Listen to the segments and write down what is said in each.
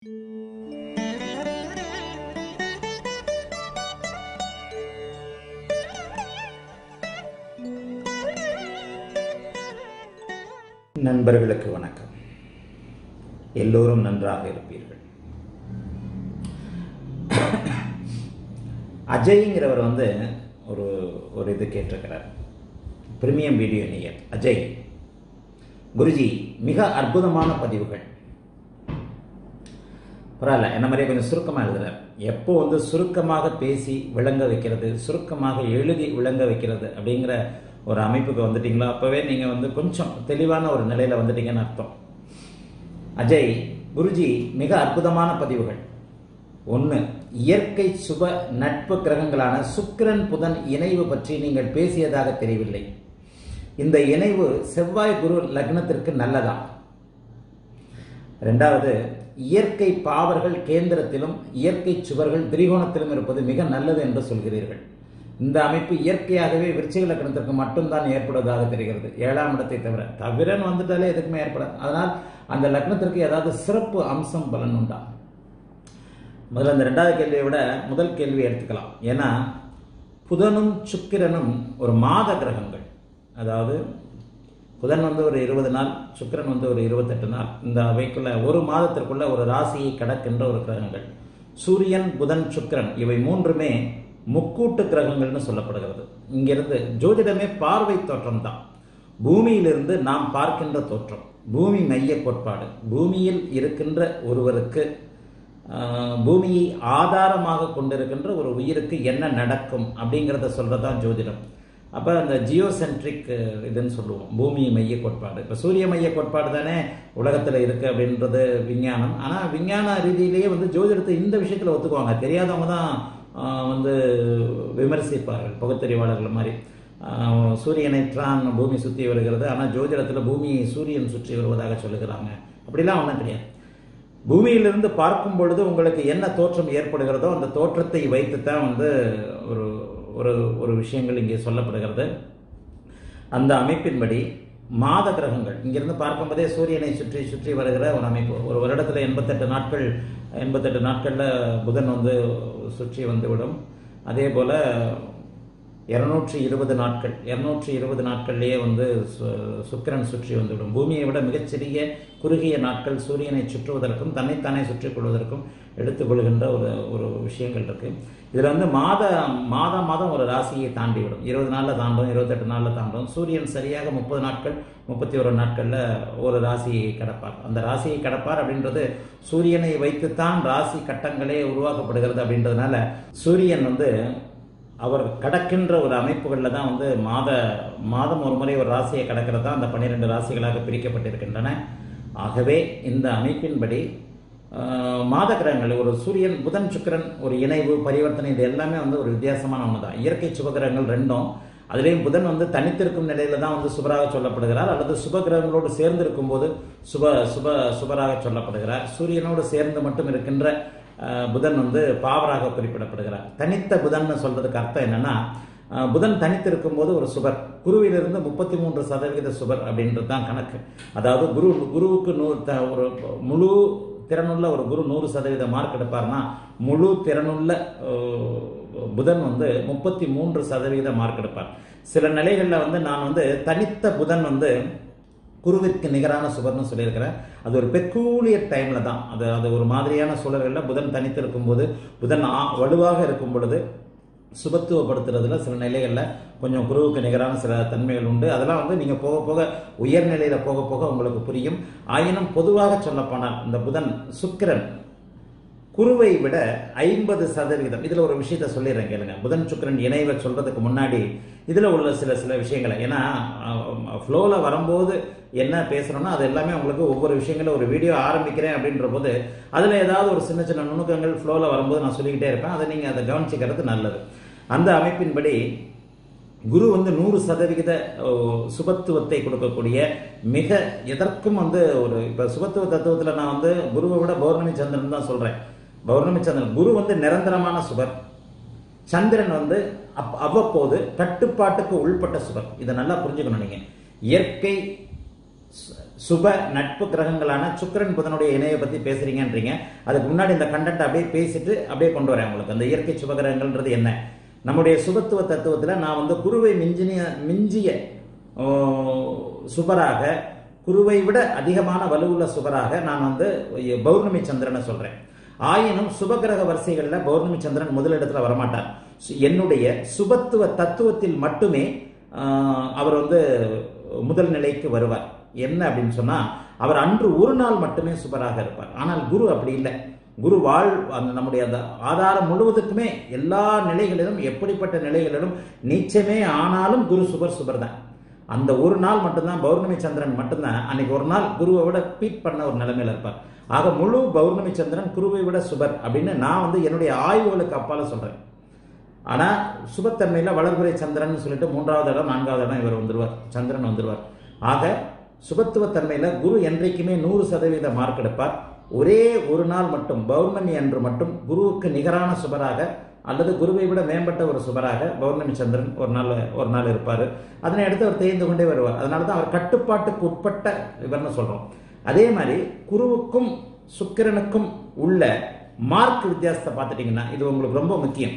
நண்பர்களுக்கு வணக்கம் எல்லோரும் நன்றாக இருப்பீர்கள் அஜய்ங்கிறவர் வந்து ஒரு ஒரு இது கேட்டிருக்கிறார் பிரீமியம் வீடியோ நேயர் அஜய் குருஜி மிக அற்புதமான பதிவுகள் பரவாயில்ல என்ன மாதிரியே கொஞ்சம் சுருக்கமாக எழுதுறார் எப்போ வந்து சுருக்கமாக பேசி விளங்க வைக்கிறது சுருக்கமாக எழுதி விளங்க வைக்கிறது அப்படிங்கிற ஒரு அமைப்புக்கு வந்துட்டீங்களோ அப்போவே நீங்கள் வந்து கொஞ்சம் தெளிவான ஒரு நிலையில் வந்துட்டீங்கன்னு அர்த்தம் அஜய் குருஜி மிக அற்புதமான பதிவுகள் ஒன்று இயற்கை சுப நட்பு கிரகங்களான சுக்கிரன் புதன் இணைவு பற்றி நீங்கள் பேசியதாக தெரியவில்லை இந்த இணைவு செவ்வாய் குரு லக்னத்திற்கு நல்லதா ரெண்டாவது இயற்கை பாவர்கள் கேந்திரத்திலும் இயற்கை சுவர்கள் திரிகோணத்திலும் இருப்பது மிக நல்லது என்று சொல்கிறீர்கள் இந்த அமைப்பு இயற்கையாகவே விருச்சிக லக்கணத்திற்கு மட்டும்தான் ஏற்படுவதாக தெரிகிறது ஏழாம் இடத்தை தவிர தவிரன்னு வந்துட்டாலே எதுக்குமே ஏற்படாது அதனால் அந்த லக்னத்திற்கு ஏதாவது சிறப்பு அம்சம் பலன் உண்டா முதல்ல அந்த ரெண்டாவது கேள்வியை விட முதல் கேள்வியை எடுத்துக்கலாம் ஏன்னா புதனும் சுக்கிரனும் ஒரு மாத கிரகங்கள் அதாவது புதன் வந்து ஒரு இருபது நாள் சுக்கிரன் வந்து ஒரு இருபத்தெட்டு நாள் இந்த அவைக்குள்ள ஒரு மாதத்திற்குள்ள ஒரு ராசியை கடக்கின்ற ஒரு கிரகங்கள் சூரியன் புதன் சுக்கிரன் இவை மூன்றுமே முக்கூட்டு கிரகங்கள்னு சொல்லப்படுகிறது இங்கிருந்து ஜோதிடமே பார்வை தோற்றம் தான் பூமியிலிருந்து நாம் பார்க்கின்ற தோற்றம் பூமி மைய கோட்பாடு பூமியில் இருக்கின்ற ஒருவருக்கு பூமியை ஆதாரமாக கொண்டிருக்கின்ற ஒரு உயிருக்கு என்ன நடக்கும் அப்படிங்கிறத சொல்றதான் ஜோதிடம் அப்போ அந்த ஜியோசென்ட்ரிக் இதுன்னு சொல்லுவோம் பூமி மைய கோட்பாடு இப்போ சூரிய மைய கோட்பாடு தானே உலகத்தில் இருக்குது அப்படின்றது விஞ்ஞானம் ஆனால் விஞ்ஞான ரீதியிலேயே வந்து ஜோதிடத்தை இந்த விஷயத்தில் ஒத்துக்குவாங்க தெரியாதவங்க தான் வந்து விமர்சிப்பார்கள் பகுத்தறிவாளர்கள் மாதிரி சூரியனை ட்ரான் பூமி சுற்றி வருகிறது ஆனால் ஜோதிடத்தில் பூமியை சூரியன் சுற்றி வருவதாக சொல்லுகிறாங்க அப்படிலாம் ஒன்றும் கிடையாது பூமியிலிருந்து பார்க்கும் பொழுது உங்களுக்கு என்ன தோற்றம் ஏற்படுகிறதோ அந்த தோற்றத்தை வைத்து தான் வந்து ஒரு ஒரு ஒரு விஷயங்கள் இங்கே சொல்லப்படுகிறது அந்த அமைப்பின்படி மாத கிரகங்கள் இங்கிருந்து பார்க்கும்போதே சூரியனை சுற்றி சுற்றி வருகிற ஒரு அமைப்பு ஒரு வருடத்தில் எண்பத்தெட்டு நாட்கள் எண்பத்தெட்டு நாட்களில் புதன் வந்து சுற்றி வந்துவிடும் அதே போல் இரநூற்றி இருபது நாட்கள் இரநூற்றி இருபது நாட்கள்லேயே வந்து சுக்கிரன் சுற்றி வந்துவிடும் பூமியை விட மிகச்சிறிய குறுகிய நாட்கள் சூரியனை சுற்றுவதற்கும் தன்னைத்தானே சுற்றிக் கொள்வதற்கும் எடுத்துக்கொள்கின்ற ஒரு ஒரு விஷயங்கள் இருக்கு இதில் வந்து மாத மாதம் மாதம் ஒரு ராசியை தாண்டி விடும் இருபது நாளில் தாண்டும் இருபத்தெட்டு நாளில் தாண்டும் சூரியன் சரியாக முப்பது நாட்கள் முப்பத்தி ஒரு நாட்களில் ஒரு ராசியை கடப்பார் அந்த ராசியை கடப்பார் அப்படின்றது சூரியனை வைத்துத்தான் ராசி கட்டங்களே உருவாக்கப்படுகிறது அப்படின்றதுனால சூரியன் வந்து அவர் கடக்கின்ற ஒரு அமைப்புகளில் தான் வந்து மாத மாதம் ஒரு முறை ஒரு ராசியை கடக்கிறது தான் அந்த பன்னிரெண்டு ராசிகளாக பிரிக்கப்பட்டிருக்கின்றன ஆகவே இந்த அமைப்பின்படி மாத கிரகங்கள் ஒரு சூரியன் புதன் சுக்கரன் ஒரு இணைவு பரிவர்த்தனை இது எல்லாமே வந்து ஒரு வித்தியாசமான ஒன்று தான் இயற்கை சுபகிரகங்கள் ரெண்டும் அதுலேயும் புதன் வந்து தனித்திருக்கும் நிலையில தான் வந்து சுபராக சொல்லப்படுகிறார் அல்லது சுப கிரகங்களோடு சேர்ந்து இருக்கும்போது சுப சுப சுபராக சொல்லப்படுகிறார் சூரியனோடு சேர்ந்து மட்டும் இருக்கின்ற புதன் வந்து பாவராக குறிப்பிடப்படுகிறார் தனித்த புதன் சொல்றதுக்கு அர்த்தம் என்னன்னா புதன் தனித்திருக்கும் போது ஒரு சுபர் குருவிலிருந்து முப்பத்தி மூன்று சதவிகித சுபர் அப்படின்றது தான் கணக்கு அதாவது குரு குருவுக்கு நூ ஒரு முழு திறனுள்ள ஒரு குரு நூறு சதவீத மார்க் எடுப்பார்னா முழு திறனுள்ள புதன் வந்து முப்பத்தி மூன்று சதவீத மார்க் எடுப்பார் சில நிலைகளில் வந்து நான் வந்து தனித்த புதன் வந்து குருவிற்கு நிகரான சுபர்னு சொல்லியிருக்கிறேன் அது ஒரு பெக்கூலியர் டைம்ல தான் அது அது ஒரு மாதிரியான சூழல்களில் புதன் தனித்து இருக்கும்போது புதன் வலுவாக இருக்கும் பொழுது சுபத்துவப்படுத்துறதுல சில நிலைகளில் கொஞ்சம் குருவுக்கு நிகரான சில தன்மைகள் உண்டு அதெல்லாம் வந்து நீங்கள் போக போக உயர்நிலையில் போக போக உங்களுக்கு புரியும் ஆயினும் பொதுவாக சொல்லப்போனால் இந்த புதன் சுக்கிரன் குருவை விட ஐம்பது சதவீதம் இதில் ஒரு விஷயத்த சொல்லிடுறேன் கேளுங்க புதன் சுக்கரன் இணைவை சொல்றதுக்கு முன்னாடி இதில் உள்ள சில சில விஷயங்களை ஏன்னா ஃப்ளோவில் வரும்போது என்ன பேசுகிறோம்னா அது எல்லாமே உங்களுக்கு ஒவ்வொரு விஷயங்களும் ஒரு வீடியோ ஆரம்பிக்கிறேன் அப்படின்ற போது அதில் ஏதாவது ஒரு சின்ன சின்ன நுணுக்கங்கள் ஃப்ளோவில் வரும்போது நான் சொல்லிக்கிட்டே இருப்பேன் அதை நீங்கள் அதை கவனிச்சிக்கிறது நல்லது அந்த அமைப்பின்படி குரு வந்து நூறு சதவிகித சுபத்துவத்தை கொடுக்கக்கூடிய மிக எதற்கும் வந்து ஒரு இப்போ சுபத்துவ தத்துவத்தில் நான் வந்து குருவை விட பௌர்ணமி சந்திரன் தான் சொல்கிறேன் பௌர்ணமி சந்திரன் குரு வந்து நிரந்தரமான சுபர் சந்திரன் வந்து அப் அவ்வப்போது கட்டுப்பாட்டுக்கு உள்பட்ட சுபர் இதை நல்லா புரிஞ்சுக்கணும் நீங்க இயற்கை சு- சுப நட்பு கிரகங்களான சுக்கிரன் புதனுடைய இணையை பத்தி பேசுறீங்கன்றீங்க அதுக்கு முன்னாடி இந்த கண்டென்ட் அப்படியே பேசிட்டு அப்படியே கொண்டு வரேன் உங்களுக்கு அந்த இயற்கை சுப கிரகங்கள்ன்றது என்ன நம்முடைய சுபத்துவ தத்துவத்துல நான் வந்து குருவை மிஞ்சினிய மிஞ்சிய ஓ, சுபராக குருவை விட அதிகமான வலுவுள்ள சுபராக நான் வந்து பௌர்ணமி சந்திரனை சொல்றேன் ஆயினும் சுபகிரக வரிசைகள்ல பௌர்ணமி சந்திரன் முதலிடத்துல வரமாட்டார் சு- என்னுடைய சுபத்துவ தத்துவத்தில் மட்டுமே ஆஹ், அவர் வந்து முதல் நிலைக்கு வருவார் என்ன அப்படின்னு சொன்னா அவர் அன்று ஒரு நாள் மட்டுமே சுபராக இருப்பார் ஆனால் குரு அப்படி இல்லை குரு வாழ் அந்த நம்முடைய அந்த ஆதாரம் முழுவதுக்குமே எல்லா நிலைகளிலும் எப்படிப்பட்ட நிலைகளிலும் நீச்சமே ஆனாலும் குரு சுபர் சுபர் தான் அந்த ஒரு நாள் மட்டும்தான் பௌர்ணமி சந்திரன் மட்டும்தான் அன்னைக்கு ஒரு நாள் குருவை விட பீட் பண்ண ஒரு நிலைமையில இருப்பார் ஆக முழு பௌர்ணமி சந்திரன் குருவை விட சுபர் அப்படின்னு நான் வந்து என்னுடைய ஆய்வுகளுக்கு அப்பால சொல்றேன் ஆனா சுபத்தன்மையில வளர்புரை சந்திரன் சொல்லிட்டு மூன்றாவது இடம் நான்காவது இடம் இவர் வந்துருவார் சந்திரன் வந்துருவார் ஆக சுபத்துவத்தன்மையில குரு என்றைக்குமே நூறு சதவீத மார்க் எடுப்பார் ஒரே ஒரு நாள் மட்டும் பௌர்ணமி அன்று மட்டும் குருவுக்கு நிகரான சுபராக அல்லது குருவை விட மேம்பட்ட ஒரு சுபராக பௌர்ணமி சந்திரன் ஒரு நாள் ஒரு நாள் இருப்பார் அதனை அடுத்து அவர் தேய்ந்து கொண்டே வருவார் அதனால தான் அவர் கட்டுப்பாட்டுக்கு உட்பட்ட இவர்னு சொல்றோம் அதே மாதிரி குருவுக்கும் சுக்கிரனுக்கும் உள்ள மார்க் வித்தியாசத்தை பார்த்துட்டீங்கன்னா இது உங்களுக்கு ரொம்ப முக்கியம்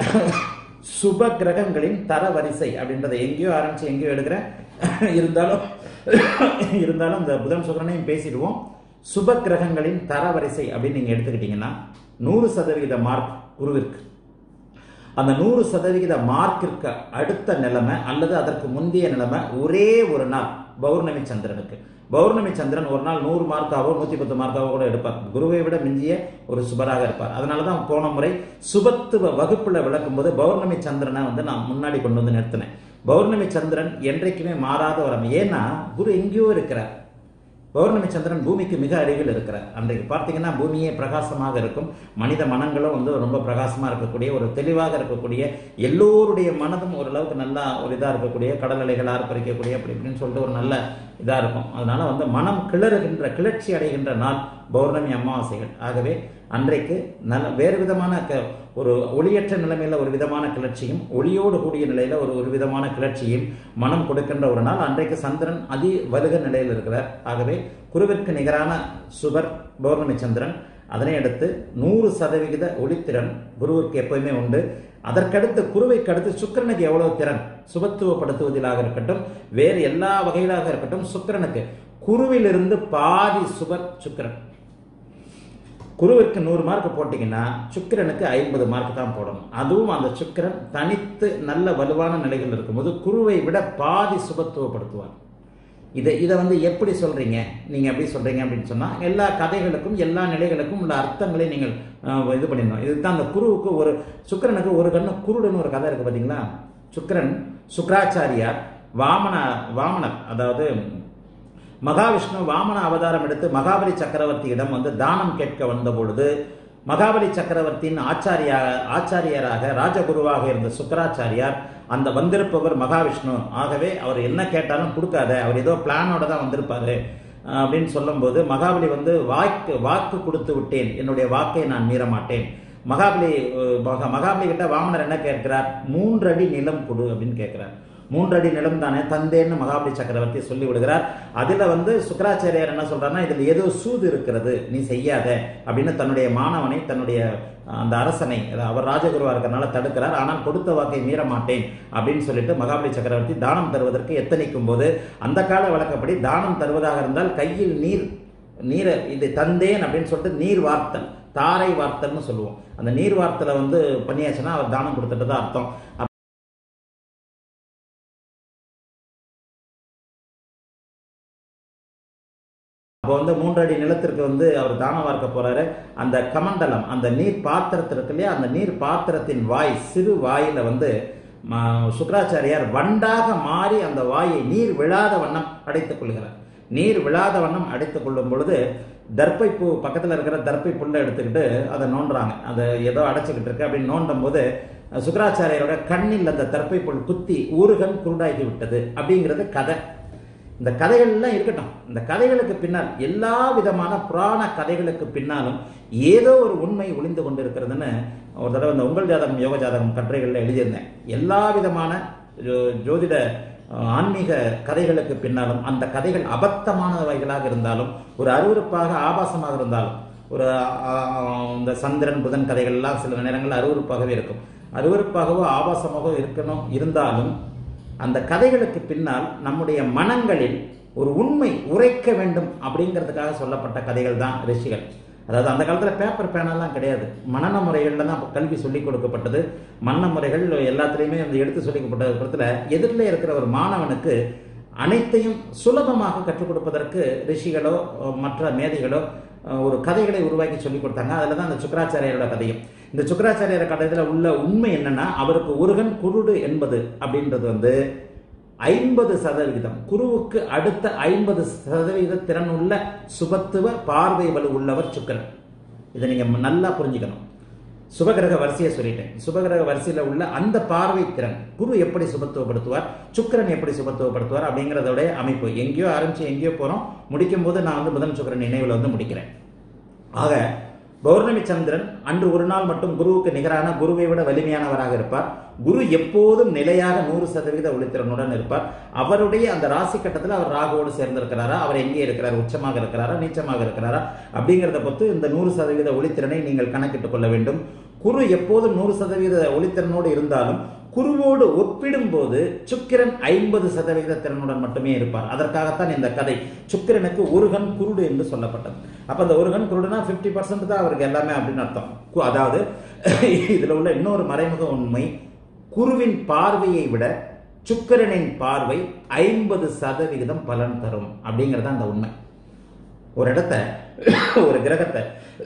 சுப கிரகங்களின் தர வரிசை அப்படின்றத எங்கேயோ ஆரம்பிச்சு எங்கேயோ எடுக்கிறேன் இருந்தாலும் இருந்தாலும் இந்த புதன் சுக்கரனையும் பேசிடுவோம் சுப கிரகங்களின் தர வரிசை அப்படின்னு நீங்க எடுத்துக்கிட்டீங்கன்னா நூறு சதவிகித மார்க் குருவிற்கு அந்த நூறு சதவிகித மார்க்கிற்கு அடுத்த நிலைமை அல்லது அதற்கு முந்தைய நிலைமை ஒரே ஒரு நாள் பௌர்ணமி சந்திரனுக்கு பௌர்ணமி சந்திரன் ஒரு நாள் நூறு மார்க்காவோ நூத்தி பத்து மார்க்காவோ கூட எடுப்பார் குருவை விட மிஞ்சிய ஒரு சுபராக இருப்பார் அதனாலதான் போன முறை சுபத்துவ வகுப்புல விளக்கும் போது பௌர்ணமி சந்திரனை வந்து நான் முன்னாடி கொண்டு வந்து நிறுத்தினேன் பௌர்ணமி சந்திரன் என்றைக்குமே மாறாத வரம் ஏன்னா குரு எங்கேயோ இருக்கிறார் பௌர்ணமி சந்திரன் பூமிக்கு மிக அருகில் இருக்கிறார் அன்றைக்கு பார்த்தீங்கன்னா பூமியே பிரகாசமாக இருக்கும் மனித மனங்களும் வந்து ரொம்ப பிரகாசமாக இருக்கக்கூடிய ஒரு தெளிவாக இருக்கக்கூடிய எல்லோருடைய மனதும் ஓரளவுக்கு நல்லா ஒரு இதாக இருக்கக்கூடிய கடல் அலைகள் ஆர்ப்பரிக்கக்கூடிய அப்படி இப்படின்னு சொல்லிட்டு ஒரு நல்ல இதாக இருக்கும் அதனால வந்து மனம் கிளறுகின்ற கிளர்ச்சி அடைகின்ற நாள் பௌர்ணமி அமாவாசைகள் ஆகவே அன்றைக்கு நல்ல வேறு விதமான க- ஒரு ஒளியற்ற நிலைமையில ஒரு விதமான கிளர்ச்சியும் ஒளியோடு கூடிய நிலையில ஒரு ஒரு விதமான கிளர்ச்சியும் மனம் கொடுக்கின்ற ஒரு நாள் அன்றைக்கு சந்திரன் அதி வலுக நிலையில் இருக்கிறார் ஆகவே குருவிற்கு நிகரான சுபர் பௌர்ணமி சந்திரன் அதனை அடுத்து நூறு சதவிகித ஒளித்திறன் குருவுக்கு எப்பவுமே உண்டு அதற்கடுத்து குருவைக்கு அடுத்து சுக்கிரனுக்கு எவ்வளவு திறன் சுபத்துவப்படுத்துவதிலாக இருக்கட்டும் வேறு எல்லா வகையிலாக இருக்கட்டும் சுக்கிரனுக்கு குருவிலிருந்து பாதி சுபர் சுக்கிரன் குருவிற்கு நூறு மார்க் போட்டீங்கன்னா சுக்கிரனுக்கு ஐம்பது மார்க் தான் போடணும் அதுவும் அந்த சுக்கிரன் தனித்து நல்ல வலுவான நிலைகள் இருக்கும்போது குருவை விட பாதி சுபத்துவப்படுத்துவார் இதை இதை வந்து எப்படி சொல்றீங்க நீங்க எப்படி சொல்றீங்க அப்படின்னு சொன்னா எல்லா கதைகளுக்கும் எல்லா நிலைகளுக்கும் உள்ள அர்த்தங்களை நீங்கள் அஹ், இது பண்ணிடணும் இதுதான் அந்த குருவுக்கு ஒரு சுக்கிரனுக்கு ஒரு கண்ணு குருடன் ஒரு கதை இருக்கு பாத்தீங்களா சுக்கிரன் சுக்ராச்சாரியார் வாமன வாமனர் அதாவது மகாவிஷ்ணு வாமன அவதாரம் எடுத்து மகாபலி சக்கரவர்த்தியிடம் வந்து தானம் கேட்க வந்த பொழுது மகாபலி சக்கரவர்த்தியின் ஆச்சாரியா ஆச்சாரியராக ராஜகுருவாக இருந்த சுக்கராச்சாரியார் அந்த வந்திருப்பவர் மகாவிஷ்ணு ஆகவே அவர் என்ன கேட்டாலும் கொடுக்காத அவர் ஏதோ பிளானோட தான் வந்திருப்பாரு அஹ் அப்படின்னு சொல்லும்போது மகாபலி வந்து வாக்கு வாக்கு கொடுத்து விட்டேன் என்னுடைய வாக்கை நான் மீற மாட்டேன் மகாபலி அஹ், மகா- மகாபலி கிட்ட வாமனர் என்ன கேட்கிறார் மூன்று அடி நிலம் கொடு அப்படின்னு கேட்கிறார் மூன்று அடி நிலம் தானே தந்தேன்னு மகாபலி சக்கரவர்த்தி சொல்லி விடுகிறார் அதுல வந்து சுக்கராச்சாரியார் என்ன சொல்றாருன்னா இதுல ஏதோ சூது இருக்கிறது நீ செய்யாத அப்படின்னு தன்னுடைய மாணவனை தன்னுடைய அஹ், அந்த அரசனை அதாவது அவர் ராஜகுருவா இருக்கிறனால தடுக்கிறார் ஆனால் கொடுத்த வாக்கை மீற மாட்டேன் அப்படின்னு சொல்லிட்டு மகாபலி சக்கரவர்த்தி தானம் தருவதற்கு எத்தனிக்கும் போது அந்த கால வழக்கப்படி தானம் தருவதாக இருந்தால் கையில் நீர் நீரை இது தந்தேன் அப்படின்னு சொல்லிட்டு நீர் வார்த்தல் தாரை வார்த்தல்னு சொல்லுவோம் அந்த நீர் வார்த்தலை வந்து பண்ணியாச்சுன்னா அவர் தானம் கொடுத்துட்டு தான் அர்த்தம் அப்போ வந்து மூன்று அடி நிலத்திற்கு வந்து அவர் தானம் வார்க்க போறாரு அந்த கமண்டலம் அந்த நீர் பாத்திரத்தில் இருக்கு இல்லையா அந்த நீர் பாத்திரத்தின் வாய் சிறு வாயில வந்து ம- சுக்கராச்சாரியார் வண்டாக மாறி அந்த வாயை நீர் விழாத வண்ணம் அடைத்துக் கொள்கிறார் நீர் விழாத வண்ணம் அடைத்துக் கொள்ளும் பொழுது தர்ப்பை பூ பக்கத்தில் இருக்கிற தர்ப்பை புல்லை எடுத்துக்கிட்டு அதை நோண்டுறாங்க அதை ஏதோ அடைச்சிக்கிட்டு இருக்கு அப்படின்னு நோண்டும் போது சுக்கராச்சாரியரோட கண்ணில் அந்த தர்ப்பை புல் குத்தி ஊருகன் குருடாகி விட்டது அப்படிங்கிறது கதை இந்த கதைகள்லாம் இருக்கட்டும் இந்த கதைகளுக்கு பின்னால் எல்லா விதமான புராண கதைகளுக்கு பின்னாலும் ஏதோ ஒரு உண்மை ஒளிந்து கொண்டிருக்கிறதுன்னு ஒரு தடவை இந்த உங்கள் ஜாதகம் யோக ஜாதகம் கட்டுரைகளில் எழுதியிருந்தேன் எல்லா விதமான ஜோ- ஜோதிட அஹ், ஆன்மீக கதைகளுக்கு பின்னாலும் அந்த கதைகள் அபத்தமானவைகளாக இருந்தாலும் ஒரு அருவருப்பாக ஆபாசமாக இருந்தாலும் ஒரு அஹ், இந்த சந்திரன் புதன் கதைகள் எல்லாம் சில நேரங்களில் அருவருப்பாகவே இருக்கும் அருவருப்பாகவோ ஆபாசமாகவோ இருக்கணும் இருந்தாலும் அந்த கதைகளுக்கு பின்னால் நம்முடைய மனங்களில் ஒரு உண்மை உரைக்க வேண்டும் அப்படிங்கிறதுக்காக சொல்லப்பட்ட கதைகள் தான் ரிஷிகள் அதாவது அந்த காலத்தில் பேப்பர் பேனெல்லாம் கிடையாது மனன முறைகளில் தான் அப்ப கல்வி சொல்லிக் கொடுக்கப்பட்டது மன்ன முறைகள் எல்லாத்துலேயுமே அந்த எடுத்து சொல்லிக் கொடுக்கப்பட்ட இடத்துல எதிரில் இருக்கிற ஒரு மாணவனுக்கு அனைத்தையும் சுலபமாக கற்றுக் கொடுப்பதற்கு ரிஷிகளோ அஹ், மற்ற மேதைகளோ அஹ், ஒரு கதைகளை உருவாக்கி சொல்லிக் கொடுத்தாங்க அதில் தான் அந்த சுக்கராச்சாரியரோட கதையும் இந்த சுக்கராச்சாரியர் கதையில் உள்ள உண்மை என்னன்னா அவருக்கு ஒருகன் குருடு என்பது அப்படின்றது வந்து ஐம்பது சதவிகிதம் குருவுக்கு அடுத்த ஐம்பது சதவிகித திறன் உள்ள சுபத்துவ பார்வை வலு உள்ளவர் சுக்கரன் இதை நீங்க நல்லா புரிஞ்சுக்கணும் சுபகிரக வரிசையை சொல்லிட்டேன் சுபகிரக வரிசையில உள்ள அந்த பார்வை திறன் குரு எப்படி சுபத்துவப்படுத்துவார் சுக்கிரன் எப்படி சுபத்துவப்படுத்துவார் அப்படிங்கிறதோட அமைப்பு எங்கேயோ ஆரம்பிச்சு எங்கேயோ போறோம் முடிக்கும் போது நான் வந்து புதன் சுக்கிரன் நினைவுல வந்து முடிக்கிறேன் ஆக பௌர்ணமி சந்திரன் அன்று ஒரு நாள் மட்டும் குருவுக்கு நிகரான குருவை விட வலிமையானவராக இருப்பார் குரு எப்போதும் நிலையாக நூறு சதவீத ஒளித்திறனுடன் இருப்பார் அவருடைய அந்த ராசி கட்டத்தில் அவர் ராகுவோடு சேர்ந்திருக்கிறாரா அவர் எங்கே இருக்கிறார் உச்சமாக இருக்கிறாரா நீச்சமாக இருக்கிறாரா அப்படிங்கிறத பொறுத்து இந்த நூறு சதவீத ஒளித்திறனை நீங்கள் கணக்கிட்டுக் கொள்ள வேண்டும் குரு எப்போதும் நூறு சதவீத ஒளித்திறனோடு இருந்தாலும் குருவோடு ஒப்பிடும்போது சுக்கிரன் ஐம்பது சதவிகித திறனுடன் மட்டுமே இருப்பார் அதற்காகத்தான் இந்த கதை சுக்கிரனுக்கு ஒரு கண் குருடு என்று சொல்லப்பட்டது அப்ப அந்த ஒரு கண் குருடுனா 50% பர்சன்ட் தான் அவருக்கு எல்லாமே அப்படின்னு அர்த்தம் கு- அதாவது இதுல உள்ள இன்னொரு மறைமுக உண்மை குருவின் பார்வையை விட சுக்கிரனின் பார்வை ஐம்பது சதவிகிதம் பலன் தரும் அப்படிங்கிறது அந்த உண்மை ஒரு இடத்த ஒரு கிரகத்தை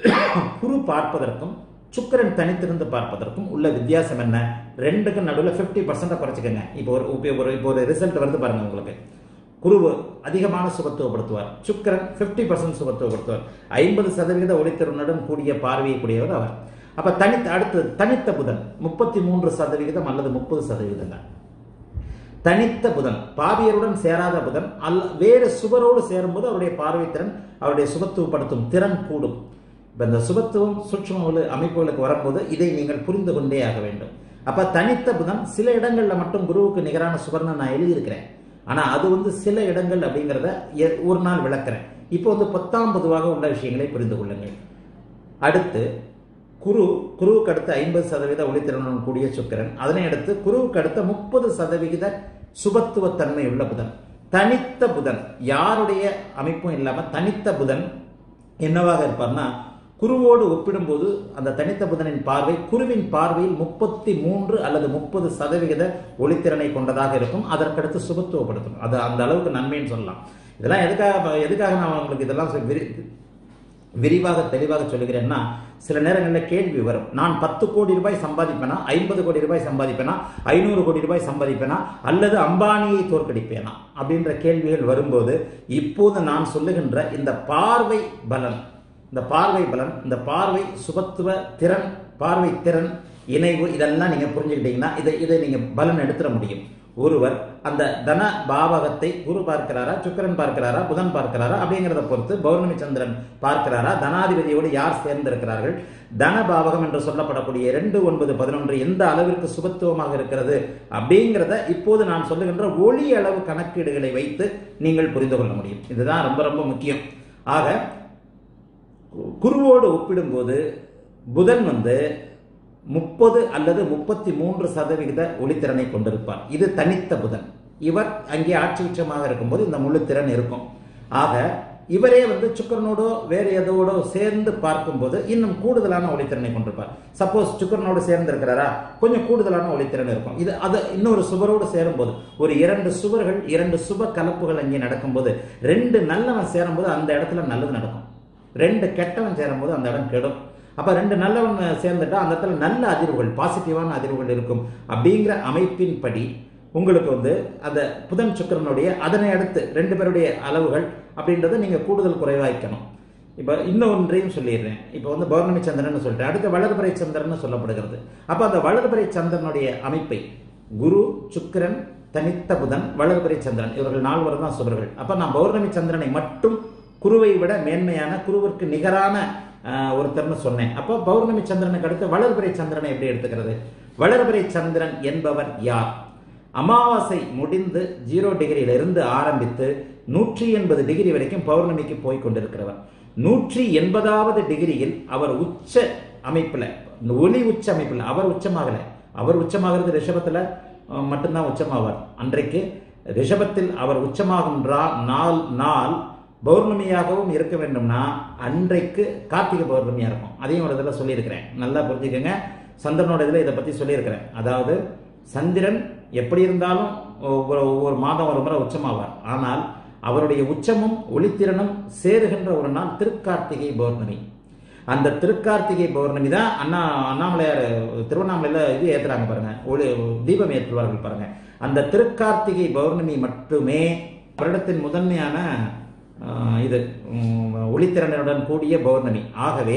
குரு பார்ப்பதற்கும் சுக்கிரன் தனித்திருந்து பார்ப்பதற்கும் உள்ள வித்தியாசம் என்ன ரெண்டுக்கும் நடுவில் ஃபிஃப்டி பர்சன்டை குறைச்சிக்கங்க இப்போ ஒரு இப்போ ஒரு இப்போ ஒரு ரிசல்ட் வருது பாருங்க உங்களுக்கு குருவு அதிகமான சுபத்துவப்படுத்துவார் சுக்கிரன் 50% பர்சன்ட் சுபத்துவப்படுத்துவார் ஐம்பது சதவிகித ஒளித்திறனுடன் கூடிய பார்வையை கூடியவர் அவர் அப்ப தனித்த அடுத்து தனித்த புதன் முப்பத்தி மூன்று சதவிகிதம் அல்லது முப்பது சதவிகிதம் தான் தனித்த புதன் பாவியருடன் சேராத புதன் அல்ல வேறு சுவரோடு சேரும்போது அவருடைய பார்வைத்திறன் அவருடைய சுபத்துவப்படுத்தும் திறன் கூடும் இப்ப இந்த சுபத்துவம் சூட்சும ஒளி அமைப்புகளுக்கு வரும்போது இதை நீங்கள் புரிந்து கொண்டே ஆக வேண்டும் அப்ப தனித்த புதன் சில இடங்கள்ல மட்டும் குருவுக்கு நிகரான சுவர்ணம் நான் எழுதியிருக்கிறேன் ஆனா அது வந்து சில இடங்கள் அப்படிங்கிறத எ- ஒரு நாள் விளக்குறேன் இப்போ வந்து பத்தாம் பொதுவாக உள்ள விஷயங்களை புரிந்து கொள்ளுங்கள் அடுத்து குரு குருவுக்கு அடுத்து ஐம்பது சதவீத ஒளித்திறனுடன் கூடிய சுக்கிரன் அதனை அடுத்து குருவுக்கு அடுத்த முப்பது சதவிகித சுபத்துவத்தன்மை உள்ள புதன் தனித்த புதன் யாருடைய அமைப்பும் இல்லாம தனித்த புதன் என்னவாக இருப்பார்னா குருவோடு ஒப்பிடும்போது அந்த தனித்த புதனின் பார்வை குருவின் பார்வையில் முப்பத்தி மூன்று அல்லது முப்பது சதவிகித ஒளித்திறனை கொண்டதாக இருக்கும் அதற்கடுத்து சுபத்துவப்படுத்தும் அது அந்த அளவுக்கு நன்மைன்னு சொல்லலாம் இதெல்லாம் எதுக்காக எதுக்காக நான் உங்களுக்கு இதெல்லாம் சொ- விரி- விரிவாக தெளிவாக சொல்லுகிறேன்னா சில நேரங்களில் கேள்வி வரும் நான் பத்து கோடி ரூபாய் சம்பாதிப்பேனா ஐம்பது கோடி ரூபாய் சம்பாதிப்பேனா ஐநூறு கோடி ரூபாய் சம்பாதிப்பேனா அல்லது அம்பானியை தோற்கடிப்பேனா அப்படின்ற கேள்விகள் வரும்போது இப்போது நான் சொல்லுகின்ற இந்த பார்வை பலன் இந்த பார்வை பலன் இந்த பார்வை சுபத்துவ திறன் பார்வை திறன் இணைவு இதெல்லாம் நீங்க புரிஞ்சுக்கிட்டீங்கன்னா இதை இதை நீங்க பலன் எடுத்துட முடியும் ஒருவர் அந்த தன பாவகத்தை குரு பார்க்கிறாரா சுக்கிரன் பார்க்கிறாரா புதன் பார்க்கிறாரா அப்படிங்கிறத பொறுத்து பௌர்ணமி சந்திரன் பார்க்கிறாரா தனாதிபதியோடு யார் சேர்ந்திருக்கிறார்கள் தன பாவகம் என்று சொல்லப்படக்கூடிய இரண்டு ஒன்பது பதினொன்று எந்த அளவிற்கு சுபத்துவமாக இருக்கிறது அப்படிங்கிறத இப்போது நான் சொல்லுகின்ற ஒளி அளவு கணக்கீடுகளை வைத்து நீங்கள் புரிந்து கொள்ள முடியும் இதுதான் ரொம்ப ரொம்ப முக்கியம் ஆக குருவோடு ஒப்பிடும்போது புதன் வந்து முப்பது அல்லது முப்பத்தி மூன்று சதவிகித ஒளித்திறனை கொண்டிருப்பார் இது தனித்த புதன் இவர் அங்கே ஆட்சி உச்சமாக இருக்கும்போது இந்த முழு திறன் இருக்கும் ஆக இவரே வந்து சுக்கரனோடோ வேறு எதோடோ சேர்ந்து பார்க்கும்போது இன்னும் கூடுதலான ஒளித்திறனை கொண்டிருப்பார் சப்போஸ் சுக்கரனோடு சேர்ந்து இருக்கிறாரா கொஞ்சம் கூடுதலான ஒளித்திறன் இருக்கும் இது அது இன்னொரு சுவரோடு சேரும்போது ஒரு இரண்டு சுவர்கள் இரண்டு சுப கலப்புகள் அங்கே நடக்கும்போது ரெண்டு நல்லவன் சேரும்போது அந்த இடத்துல நல்லது நடக்கும் ரெண்டு கெட்டவன் சேரும்போது அந்த இடம் கெடும் அப்ப ரெண்டு நல்லவன் சேர்ந்துட்டா அந்த இடத்துல நல்ல அதிர்வுகள் பாசிட்டிவான அதிர்வுகள் இருக்கும் அப்படிங்கிற அமைப்பின்படி உங்களுக்கு வந்து அந்த புதன் சுக்கிரனுடைய அதனை அடுத்து ரெண்டு பேருடைய அளவுகள் அப்படின்றத நீங்க கூடுதல் குறைவாய்க்கணும் இப்ப இன்னொன்றையும் சொல்லிடுறேன் இப்போ வந்து பௌர்ணமி சந்திரன் சொல்லிட்டேன் அடுத்து வளர்பிறை சந்திரன் சொல்லப்படுகிறது அப்ப அந்த வளர்பிறை சந்திரனுடைய அமைப்பை குரு சுக்கிரன் தனித்த புதன் வளர்பிறை சந்திரன் இவர்கள் நால்வர் தான் சுவர்கள் அப்ப நான் பௌர்ணமி சந்திரனை மட்டும் குருவை விட மேன்மையான குருவிற்கு நிகரான ஆஹ், ஒருத்தர்னு சொன்னேன் அப்போ பௌர்ணமி சந்திரனுக்கு அடுத்து வளர்பிறை சந்திரனை எப்படி எடுத்துக்கிறது வளர்பிறை சந்திரன் என்பவர் யார் அமாவாசை முடிந்து ஜீரோ டிகிரியிலிருந்து ஆரம்பித்து நூற்றி எண்பது டிகிரி வரைக்கும் பௌர்ணமிக்கு போய் கொண்டிருக்கிறவர் நூற்றி எண்பதாவது டிகிரியில் அவர் உச்ச அமைப்பில் ஒளி உச்ச அமைப்பில் அவர் உச்சமாகல அவர் உச்சமாகிறது ரிஷபத்தில் அஹ், மட்டும்தான் உச்சமாவார் அன்றைக்கு ரிஷபத்தில் அவர் உச்சமாகும் ரா- நாள் நாள் பௌர்ணமியாகவும் இருக்க வேண்டும்னா அன்றைக்கு கார்த்திகை பௌர்ணமியா இருக்கும் அதையும் ஒரு இதில் சொல்லியிருக்கிறேன் நல்லா புரிஞ்சுக்கங்க சந்திரனோட இதில் இதை பற்றி சொல்லியிருக்கிறேன் அதாவது சந்திரன் எப்படி இருந்தாலும் ஒவ்வொரு ஒவ்வொரு மாதம் ஒரு முறை உச்சமாவார் ஆனால் அவருடைய உச்சமும் ஒளித்திறனும் சேருகின்ற ஒரு நாள் திருக்கார்த்திகை பௌர்ணமி அந்த திருக்கார்த்திகை பௌர்ணமி தான் அண்ணா அண்ணாமலையார் திருவண்ணாமலையில் இது ஏத்துறாங்க பாருங்க ஒளி தீபம் ஏற்றுவார்கள் பாருங்க அந்த திருக்கார்த்திகை பௌர்ணமி மட்டுமே வருடத்தின் முதன்மையான ஆஹ், இது உம், ஒளித்திறனுடன் கூடிய பௌர்ணமி ஆகவே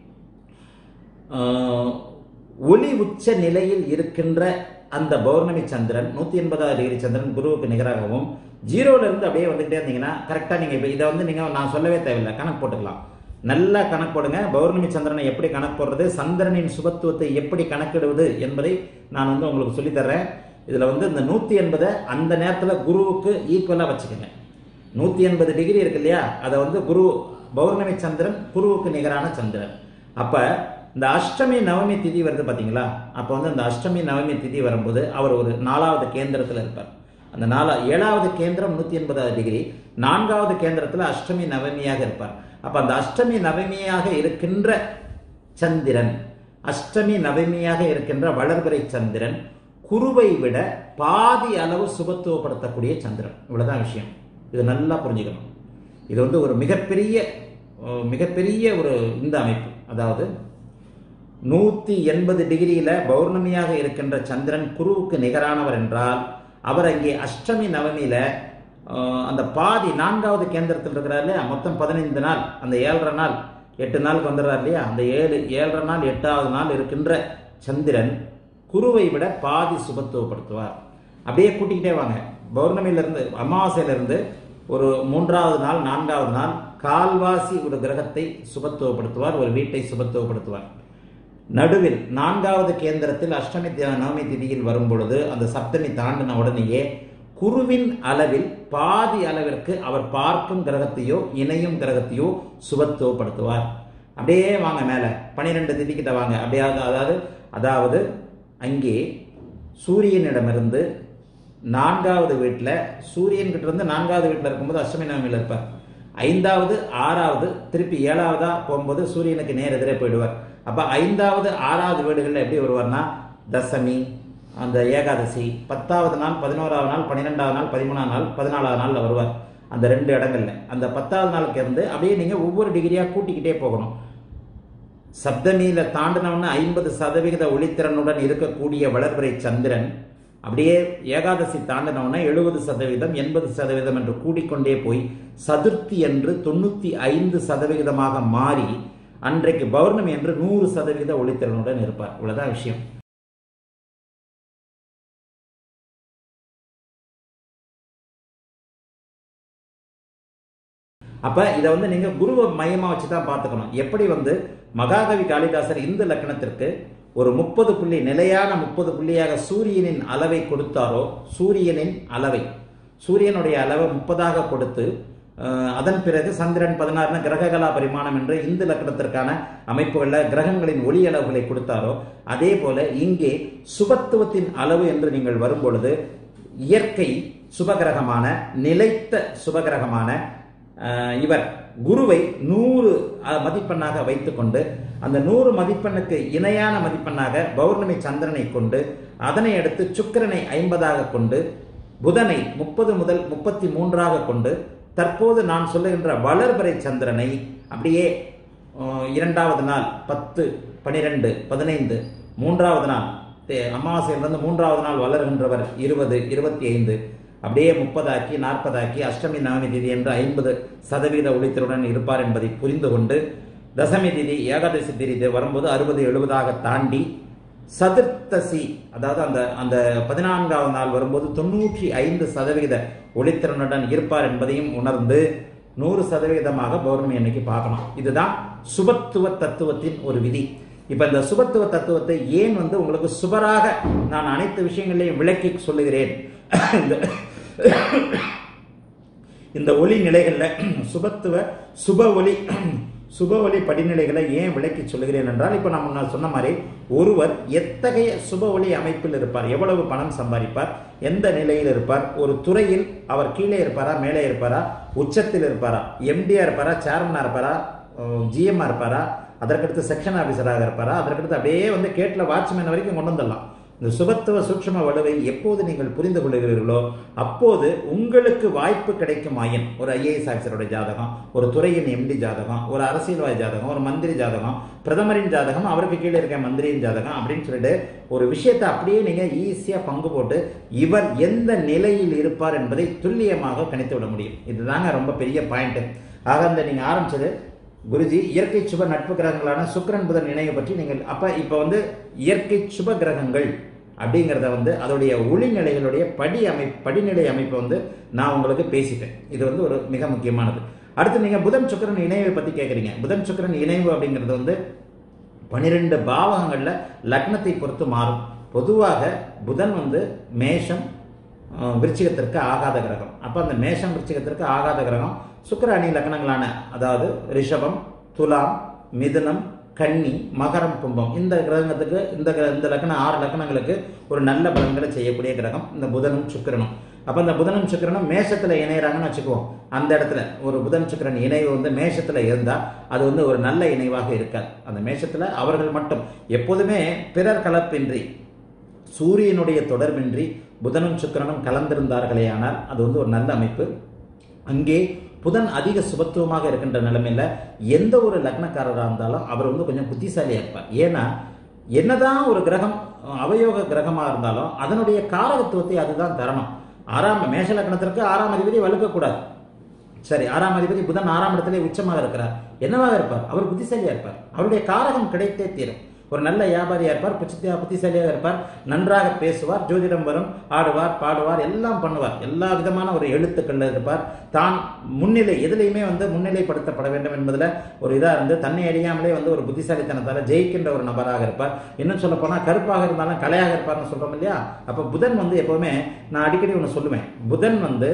ஆஹ், ஒளி உச்ச நிலையில் இருக்கின்ற அந்த பௌர்ணமி சந்திரன் நூத்தி எண்பதாவது டிகிரி சந்திரன் குருவுக்கு நிகராகவும் ஜீரோல இருந்து அப்படியே வந்துகிட்டே இருந்தீங்கன்னா கரெக்டா நீங்க இப்ப இதை வந்து நீங்க நான் சொல்லவே தேவையில்லை கணக்கு போட்டுக்கலாம் நல்லா கணக்கு போடுங்க பௌர்ணமி சந்திரனை எப்படி கணக்கு போடுறது சந்திரனின் சுபத்துவத்தை எப்படி கணக்கிடுவது என்பதை நான் வந்து உங்களுக்கு சொல்லித் தர்றேன் இதுல வந்து இந்த நூத்தி எண்பதை அந்த நேரத்துல குருவுக்கு ஈக்குவலா வச்சுக்கோங்க நூத்தி எண்பது டிகிரி இருக்கு இல்லையா அதை வந்து குரு பௌர்ணமி சந்திரன் குருவுக்கு நிகரான சந்திரன் அப்ப இந்த அஷ்டமி நவமி திதி வருது பாத்தீங்களா அப்ப வந்து இந்த அஷ்டமி நவமி திதி வரும்போது அவர் ஒரு நாலாவது கேந்திரத்துல இருப்பார் அந்த நாலா ஏழாவது கேந்திரம் நூத்தி எண்பதாவது டிகிரி நான்காவது கேந்திரத்துல அஷ்டமி நவமியாக இருப்பார் அப்ப அந்த அஷ்டமி நவமியாக இருக்கின்ற சந்திரன் அஷ்டமி நவமியாக இருக்கின்ற வளர்பிறை சந்திரன் குருவை விட பாதி அளவு சுபத்துவப்படுத்தக்கூடிய சந்திரன் இவ்வளவுதான் விஷயம் இது நல்லா புரிஞ்சுக்கணும் இது வந்து ஒரு மிகப்பெரிய அஹ், மிகப்பெரிய ஒரு இந்த அமைப்பு அதாவது நூத்தி எண்பது டிகிரியில பௌர்ணமியாக இருக்கின்ற சந்திரன் குருவுக்கு நிகரானவர் என்றால் அவர் அங்கே அஷ்டமி நவமியில அஹ், அந்த பாதி நான்காவது கேந்திரத்தில் இருக்கிறார் இல்லையா மொத்தம் பதினைந்து நாள் அந்த ஏழரை நாள் எட்டு நாளுக்கு வந்துடுறார் இல்லையா அந்த ஏழு ஏழரை நாள் எட்டாவது நாள் இருக்கின்ற சந்திரன் குருவை விட பாதி சுபத்துவப்படுத்துவார் அப்படியே கூட்டிக்கிட்டே வாங்க பௌர்ணமியிலிருந்து அமாவாசையிலிருந்து ஒரு மூன்றாவது நாள் நான்காவது நாள் கால்வாசி ஒரு கிரகத்தை சுபத்துவப்படுத்துவார் ஒரு வீட்டை சுபத்துவப்படுத்துவார் நடுவில் நான்காவது கேந்திரத்தில் அஷ்டமி தி- நவமி திதியில் வரும் பொழுது அந்த சப்தமி தாண்டின உடனேயே குருவின் அளவில் பாதி அளவிற்கு அவர் பார்க்கும் கிரகத்தையோ இணையும் கிரகத்தையோ சுபத்துவப்படுத்துவார் அப்படியே வாங்க மேல பனிரெண்டு திதிக்கிட்ட வாங்க அப்படியே அதாவது- அதாவது அதாவது அங்கே சூரியனிடமிருந்து நான்காவது வீட்டில் சூரியன் கிட்ட இருந்து நான்காவது வீட்டில் இருக்கும்போது அஷ்டமி நவமியில் இருப்பார் ஐந்தாவது ஆறாவது திருப்பி ஏழாவதா போகும்போது சூரியனுக்கு நேர் எதிரே போயிடுவார் அப்ப ஐந்தாவது ஆறாவது வீடுகளில் எப்படி வருவார்னா தசமி அந்த ஏகாதசி பத்தாவது நாள் பதினோராவது நாள் பன்னிரெண்டாவது நாள் பதிமூணாவது நாள் பதினாலாவது நாள்ல வருவார் அந்த ரெண்டு இடங்கள்ல அந்த பத்தாவது நாளுக்கு இருந்து அப்படியே நீங்க ஒவ்வொரு டிகிரியா கூட்டிக்கிட்டே போகணும் சப்தமியில தாண்டினவன ஐம்பது சதவிகித ஒளித்திறனுடன் இருக்கக்கூடிய வளர்பிறை சந்திரன் அப்படியே ஏகாதசி தாண்டினவன எழுபது சதவீதம் எண்பது சதவீதம் என்று கூடிக்கொண்டே போய் சதுர்த்தி என்று தொண்ணூத்தி ஐந்து சதவிகிதமாக மாறி அன்றைக்கு பௌர்ணமி என்று நூறு சதவிகித ஒளித்திறனுடன் இருப்பார் இவ்வளவுதான் விஷயம் அப்ப இதை வந்து நீங்க குருவை மையமா வச்சு தான் பார்த்துக்கணும் எப்படி வந்து மகாகவி காளிதாசர் இந்த லக்கணத்திற்கு ஒரு முப்பது புள்ளி நிலையான முப்பது புள்ளியாக சூரியனின் அளவை கொடுத்தாரோ சூரியனின் அளவை சூரியனுடைய அளவை முப்பதாக கொடுத்து அஹ், அதன் பிறகு சந்திரன் பதினாறுன கிரககலா பரிமாணம் என்று இந்து லக்கணத்திற்கான அமைப்புகளில் கிரகங்களின் ஒளி அளவுகளை கொடுத்தாரோ அதே போல இங்கே சுபத்துவத்தின் அளவு என்று நீங்கள் வரும்பொழுது இயற்கை சுபகிரகமான நிலைத்த சுபகிரகமான அஹ், இவர் குருவை நூறு அஹ், மதிப்பெண்ணாக வைத்துக்கொண்டு அந்த நூறு மதிப்பெண்ணுக்கு இணையான மதிப்பெண்ணாக பௌர்ணமி சந்திரனை கொண்டு அதனை அடுத்து சுக்கிரனை ஐம்பதாக கொண்டு புதனை முப்பது முதல் முப்பத்தி மூன்றாக கொண்டு தற்போது நான் சொல்லுகின்ற வளர்பிறை சந்திரனை அப்படியே அஹ், இரண்டாவது நாள் பத்து பனிரெண்டு பதினைந்து மூன்றாவது நாள் தே- அமாவாசையிலிருந்து மூன்றாவது நாள் வளர்கின்றவர் இருபது இருபத்தி ஐந்து அப்படியே முப்பதாக்கி நாற்பதாக்கி அஷ்டமி நவமி திதி என்று ஐம்பது சதவீத ஒளித்திறனுடன் இருப்பார் என்பதை புரிந்து கொண்டு தசமி திதி ஏகாதசி திதி இது வரும்போது அறுபது எழுபதாக தாண்டி சதுர்த்தசி அதாவது அந்த அந்த பதினான்காவது நாள் வரும்போது தொண்ணூற்றி ஐந்து சதவிகித ஒளித்திறனுடன் இருப்பார் என்பதையும் உணர்ந்து நூறு சதவிகிதமாக பௌர்ணமி அன்னைக்கு பார்க்கணும் இதுதான் சுபத்துவ தத்துவத்தின் ஒரு விதி இப்ப இந்த சுபத்துவ தத்துவத்தை ஏன் வந்து உங்களுக்கு சுபராக நான் அனைத்து விஷயங்களையும் விளக்கி சொல்லுகிறேன் இந்த இந்த ஒளி நிலைகள்ல சுபத்துவ சுப ஒளி சுப ஒளி படிநிலைகளை ஏன் விளக்கி சொல்லுகிறேன் என்றால் இப்போ நம்ம நான் சொன்ன மாதிரி ஒருவர் எத்தகைய சுப ஒளி அமைப்பில் இருப்பார் எவ்வளவு பணம் சம்பாதிப்பார் எந்த நிலையில் இருப்பார் ஒரு துறையில் அவர் கீழே இருப்பாரா மேலே இருப்பாரா உச்சத்தில் இருப்பாரா எம்டியா இருப்பாரா சேர்மனா இருப்பாரா ஜிஎம்ஆ இருப்பாரா அதற்கடுத்து செக்ஷன் ஆஃபீஸராக இருப்பாரா அதற்கடுத்து அப்படியே வந்து கேட்டில் வாட்ச்மேன் வரைக்கும் கொண்டு வந்துடலாம் இந்த சுபத்துவ சூட்சும வலுவை எப்போது நீங்கள் புரிந்து கொள்கிறீர்களோ அப்போது உங்களுக்கு வாய்ப்பு கிடைக்கும் ஆயின் ஒரு ஐஏஎஸ் ஆஃபீஸரோட ஜாதகம் ஒரு துறையின் எம்டி ஜாதகம் ஒரு அரசியல்வாதி ஜாதகம் ஒரு மந்திரி ஜாதகம் பிரதமரின் ஜாதகம் அவருக்கு கீழே இருக்க மந்திரியின் ஜாதகம் அப்படின்னு சொல்லிட்டு ஒரு விஷயத்தை அப்படியே நீங்க ஈஸியா பங்கு போட்டு இவர் எந்த நிலையில் இருப்பார் என்பதை துல்லியமாக கணித்து விட முடியும் இதுதாங்க ரொம்ப பெரிய பாயிண்ட் ஆக அந்த நீங்க ஆரம்பிச்சது குருஜி இயற்கை சுப நட்பு கிரகங்களான சுக்கிரன் புதன் இணையை பற்றி நீங்கள் அப்ப இப்ப வந்து இயற்கை சுப கிரகங்கள் அப்படிங்கிறத வந்து அதோடைய ஒளிநிலைகளுடைய படி அமை படிநிலை அமைப்பை வந்து நான் உங்களுக்கு பேசிட்டேன் இது வந்து ஒரு மிக முக்கியமானது அடுத்து நீங்க புதன் சுக்கிரன் இணைவை பத்தி கேட்குறீங்க புதன் சுக்கிரன் இணைவு அப்படிங்கிறது வந்து பனிரெண்டு பாவகங்கள்ல லக்னத்தை பொறுத்து மாறும் பொதுவாக புதன் வந்து மேஷம் அஹ், விருச்சிகத்திற்கு ஆகாத கிரகம் அப்ப அந்த மேஷம் விருச்சிகத்திற்கு ஆகாத கிரகம் சுக்கிர அணி லக்னங்களான அதாவது ரிஷபம் துலாம் மிதுனம் கன்னி மகரம் கும்பம் இந்த கிரகத்துக்கு இந்த கிர- இந்த லக்னம் ஆறு லக்னங்களுக்கு ஒரு நல்ல பலன்களை செய்யக்கூடிய கிரகம் இந்த புதனும் சுக்கிரனும் அப்ப இந்த புதனும் சுக்கிரனும் மேஷத்துல இணையறாங்கன்னு வச்சுக்குவோம் அந்த இடத்துல ஒரு புதன் சுக்கிரன் இணைவு வந்து மேஷத்துல இருந்தா அது வந்து ஒரு நல்ல இணைவாக இருக்காது அந்த மேஷத்துல அவர்கள் மட்டும் எப்போதுமே பிறர் கலப்பின்றி சூரியனுடைய தொடர்பின்றி புதனும் சுக்கிரனும் கலந்திருந்தார்களே ஆனால் அது வந்து ஒரு நல்ல அமைப்பு அங்கே புதன் அதிக சுபத்துவமாக இருக்கின்ற நிலைமையில எந்த ஒரு லக்னக்காரராக இருந்தாலும் அவர் வந்து கொஞ்சம் புத்திசாலியா இருப்பார் ஏன்னா என்னதான் ஒரு கிரகம் அஹ், அவயோக கிரகமா இருந்தாலும் அதனுடைய காரகத்துவத்தை அதுதான் தரணும் ஆறாம் மேஷ லக்னத்திற்கு ஆறாம் அதிபதி வலுக்கக்கூடாது சரி ஆறாம் அதிபதி புதன் ஆறாம் இடத்திலே உச்சமாக இருக்கிறார் என்னவாக இருப்பார் அவர் புத்திசாலியா இருப்பார் அவருடைய காரகம் கிடைத்தே தீரும் ஒரு நல்ல வியாபாரியா இருப்பார் புத்தியா புத்திசாலியாக இருப்பார் நன்றாக பேசுவார் ஜோதிடம் வரும் ஆடுவார் பாடுவார் எல்லாம் பண்ணுவார் எல்லா விதமான ஒரு எழுத்துக்கள்ல இருப்பார் தான் முன்னிலை எதுலையுமே வந்து முன்னிலைப்படுத்தப்பட வேண்டும் என்பதுல ஒரு இதா இருந்து தன்னை அறியாமலே வந்து ஒரு புத்திசாலித்தனத்தால ஜெயிக்கின்ற ஒரு நபராக இருப்பார் இன்னும் சொல்ல போனா கருப்பாக இருந்தாலும் கலையாக இருப்பார்னு சொல்றோம் இல்லையா அப்ப புதன் வந்து எப்பவுமே நான் அடிக்கடி ஒன்று சொல்லுவேன் புதன் வந்து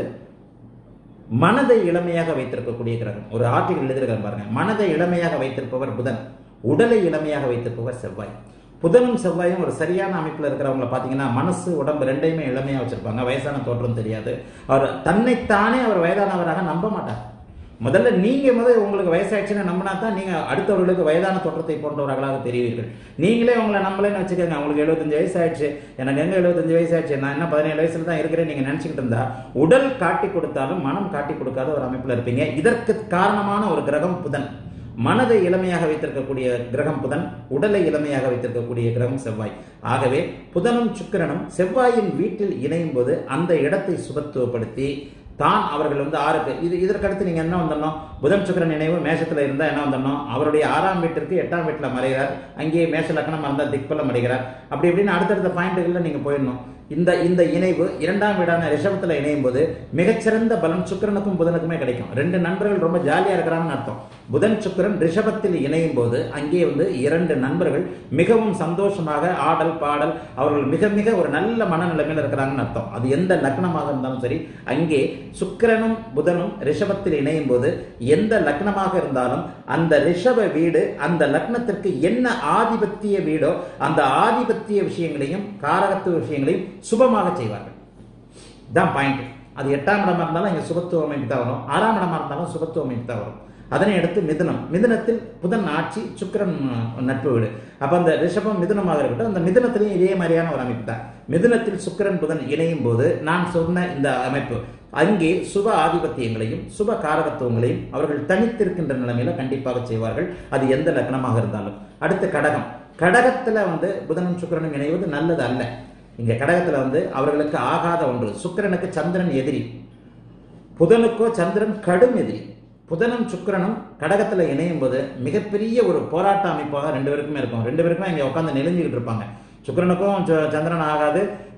மனதை இளமையாக வைத்திருக்கக்கூடிய கிரகம் ஒரு ஆர்டிகல் எழுதியிருக்காரு பாருங்க மனதை இளமையாக வைத்திருப்பவர் புதன் உடலை இளமையாக வைத்திருப்பவர் செவ்வாய் புதனும் செவ்வாயும் ஒரு சரியான அமைப்பில் இருக்கிறவங்கள பார்த்தீங்கன்னா மனசு உடம்பு ரெண்டையுமே இளமையாக வச்சிருப்பாங்க வயசான தோற்றம் தெரியாது அவர் தன்னைத்தானே அவர் வயதானவராக நம்ப மாட்டார் முதல்ல நீங்க முதல்ல உங்களுக்கு வயசாயிடுச்சுன்னு நம்பினா தான் நீங்க அடுத்தவர்களுக்கு வயதான தோற்றத்தை போன்றவர்களாக தெரிவீர்கள் நீங்களே உங்களை நம்பலன்னு வச்சுக்கோங்க உங்களுக்கு எழுபத்தஞ்சு வயசு ஆயிடுச்சு எனக்கு எங்க எழுபத்தஞ்சு வயசு ஆயிடுச்சு நான் என்ன பதினேழு வயசுல தான் இருக்கிறேன் நீங்க நினைச்சுக்கிட்டு இருந்தா உடல் காட்டி கொடுத்தாலும் மனம் காட்டி கொடுக்காத ஒரு அமைப்புல இருப்பீங்க இதற்கு காரணமான ஒரு கிரகம் புதன் மனதை இளமையாக வைத்திருக்கக்கூடிய கிரகம் புதன் உடலை இளமையாக வைத்திருக்கக்கூடிய கிரகம் செவ்வாய் ஆகவே புதனும் சுக்கிரனும் செவ்வாயின் வீட்டில் இணையும் போது அந்த இடத்தை சுபத்துவப்படுத்தி தான் அவர்கள் வந்து ஆறுக்கு இது இதற்கடுத்து நீங்க என்ன வந்துடணும் புதன் சுக்கிரன் நினைவு மேஷத்துல இருந்தா என்ன வந்துடணும் அவருடைய ஆறாம் வீட்டிற்கு எட்டாம் வீட்டுல மறைகிறார் அங்கேயே மேஷ லக்னம் இருந்தால் திக்பலம் அடைகிறார் அப்படி இப்படின்னு அடுத்தடுத்த பாயிண்ட்டுகள்ல நீங்க போயிடணும் இந்த இந்த இணைவு இரண்டாம் வீடான ரிஷபத்துல இணையும் போது மிகச்சிறந்த பலன் சுக்கிரனுக்கும் புதனுக்குமே கிடைக்கும் ரெண்டு நண்பர்கள் ரொம்ப ஜாலியா இருக்கிறாங்கன்னு அர்த்தம் புதன் சுக்கிரன் ரிஷபத்தில் இணையும் போது அங்கே வந்து இரண்டு நண்பர்கள் மிகவும் சந்தோஷமாக ஆடல் பாடல் அவர்கள் மிக மிக ஒரு நல்ல மனநிலைமையில் இருக்கிறாங்கன்னு அர்த்தம் அது எந்த லக்னமாக இருந்தாலும் சரி அங்கே சுக்கிரனும் புதனும் ரிஷபத்தில் இணையும் போது எந்த லக்னமாக இருந்தாலும் அந்த ரிஷப வீடு அந்த லக்னத்திற்கு என்ன ஆதிபத்திய வீடோ அந்த ஆதிபத்திய விஷயங்களையும் காரகத்துவ விஷயங்களையும் சுபமாக செய்வார்கள் தான் பாயிண்ட் அது எட்டாம் இடமா இருந்தாலும் இங்க சுபத்துவ அமைப்பு தான் வரும் ஆறாம் இடமா இருந்தாலும் சுபத்துவ அமைப்பு தான் வரும் அதனை அடுத்து மிதுனம் மிதுனத்தில் புதன் ஆட்சி சுக்கிரன் அஹ், நட்பு வீடு அப்ப அந்த ரிஷபம் மிதுனமாக இருக்கட்டும் அந்த மிதுனத்திலையும் இதே மாதிரியான ஒரு அமைப்பு தான் மிதுனத்தில் சுக்கிரன் புதன் இணையும் போது நான் சொன்ன இந்த அமைப்பு அங்கே சுப ஆதிபத்தியங்களையும் சுப காரகத்துவங்களையும் அவர்கள் தனித்திருக்கின்ற நிலைமையில கண்டிப்பாக செய்வார்கள் அது எந்த லக்னமாக இருந்தாலும் அடுத்து கடகம் கடகத்துல வந்து புதனும் சுக்கிரனும் இணைவது நல்லது அல்ல இங்க கடகத்துல வந்து அவர்களுக்கு ஆகாத ஒன்று சுக்கிரனுக்கு சந்திரன் எதிரி புதனுக்கோ சந்திரன் கடும் எதிரி புதனும் சுக்கிரனும் கடகத்துல இணையும் போது மிகப்பெரிய ஒரு போராட்ட அமைப்பாக ரெண்டு பேருக்குமே இருக்கும் ரெண்டு பேருக்குமே இங்க உட்காந்து நெளிஞ்சுக்கிட்டு இருப்பாங்க சுக்கிரனுக்கும் ச- சந்திரன் ஆகாது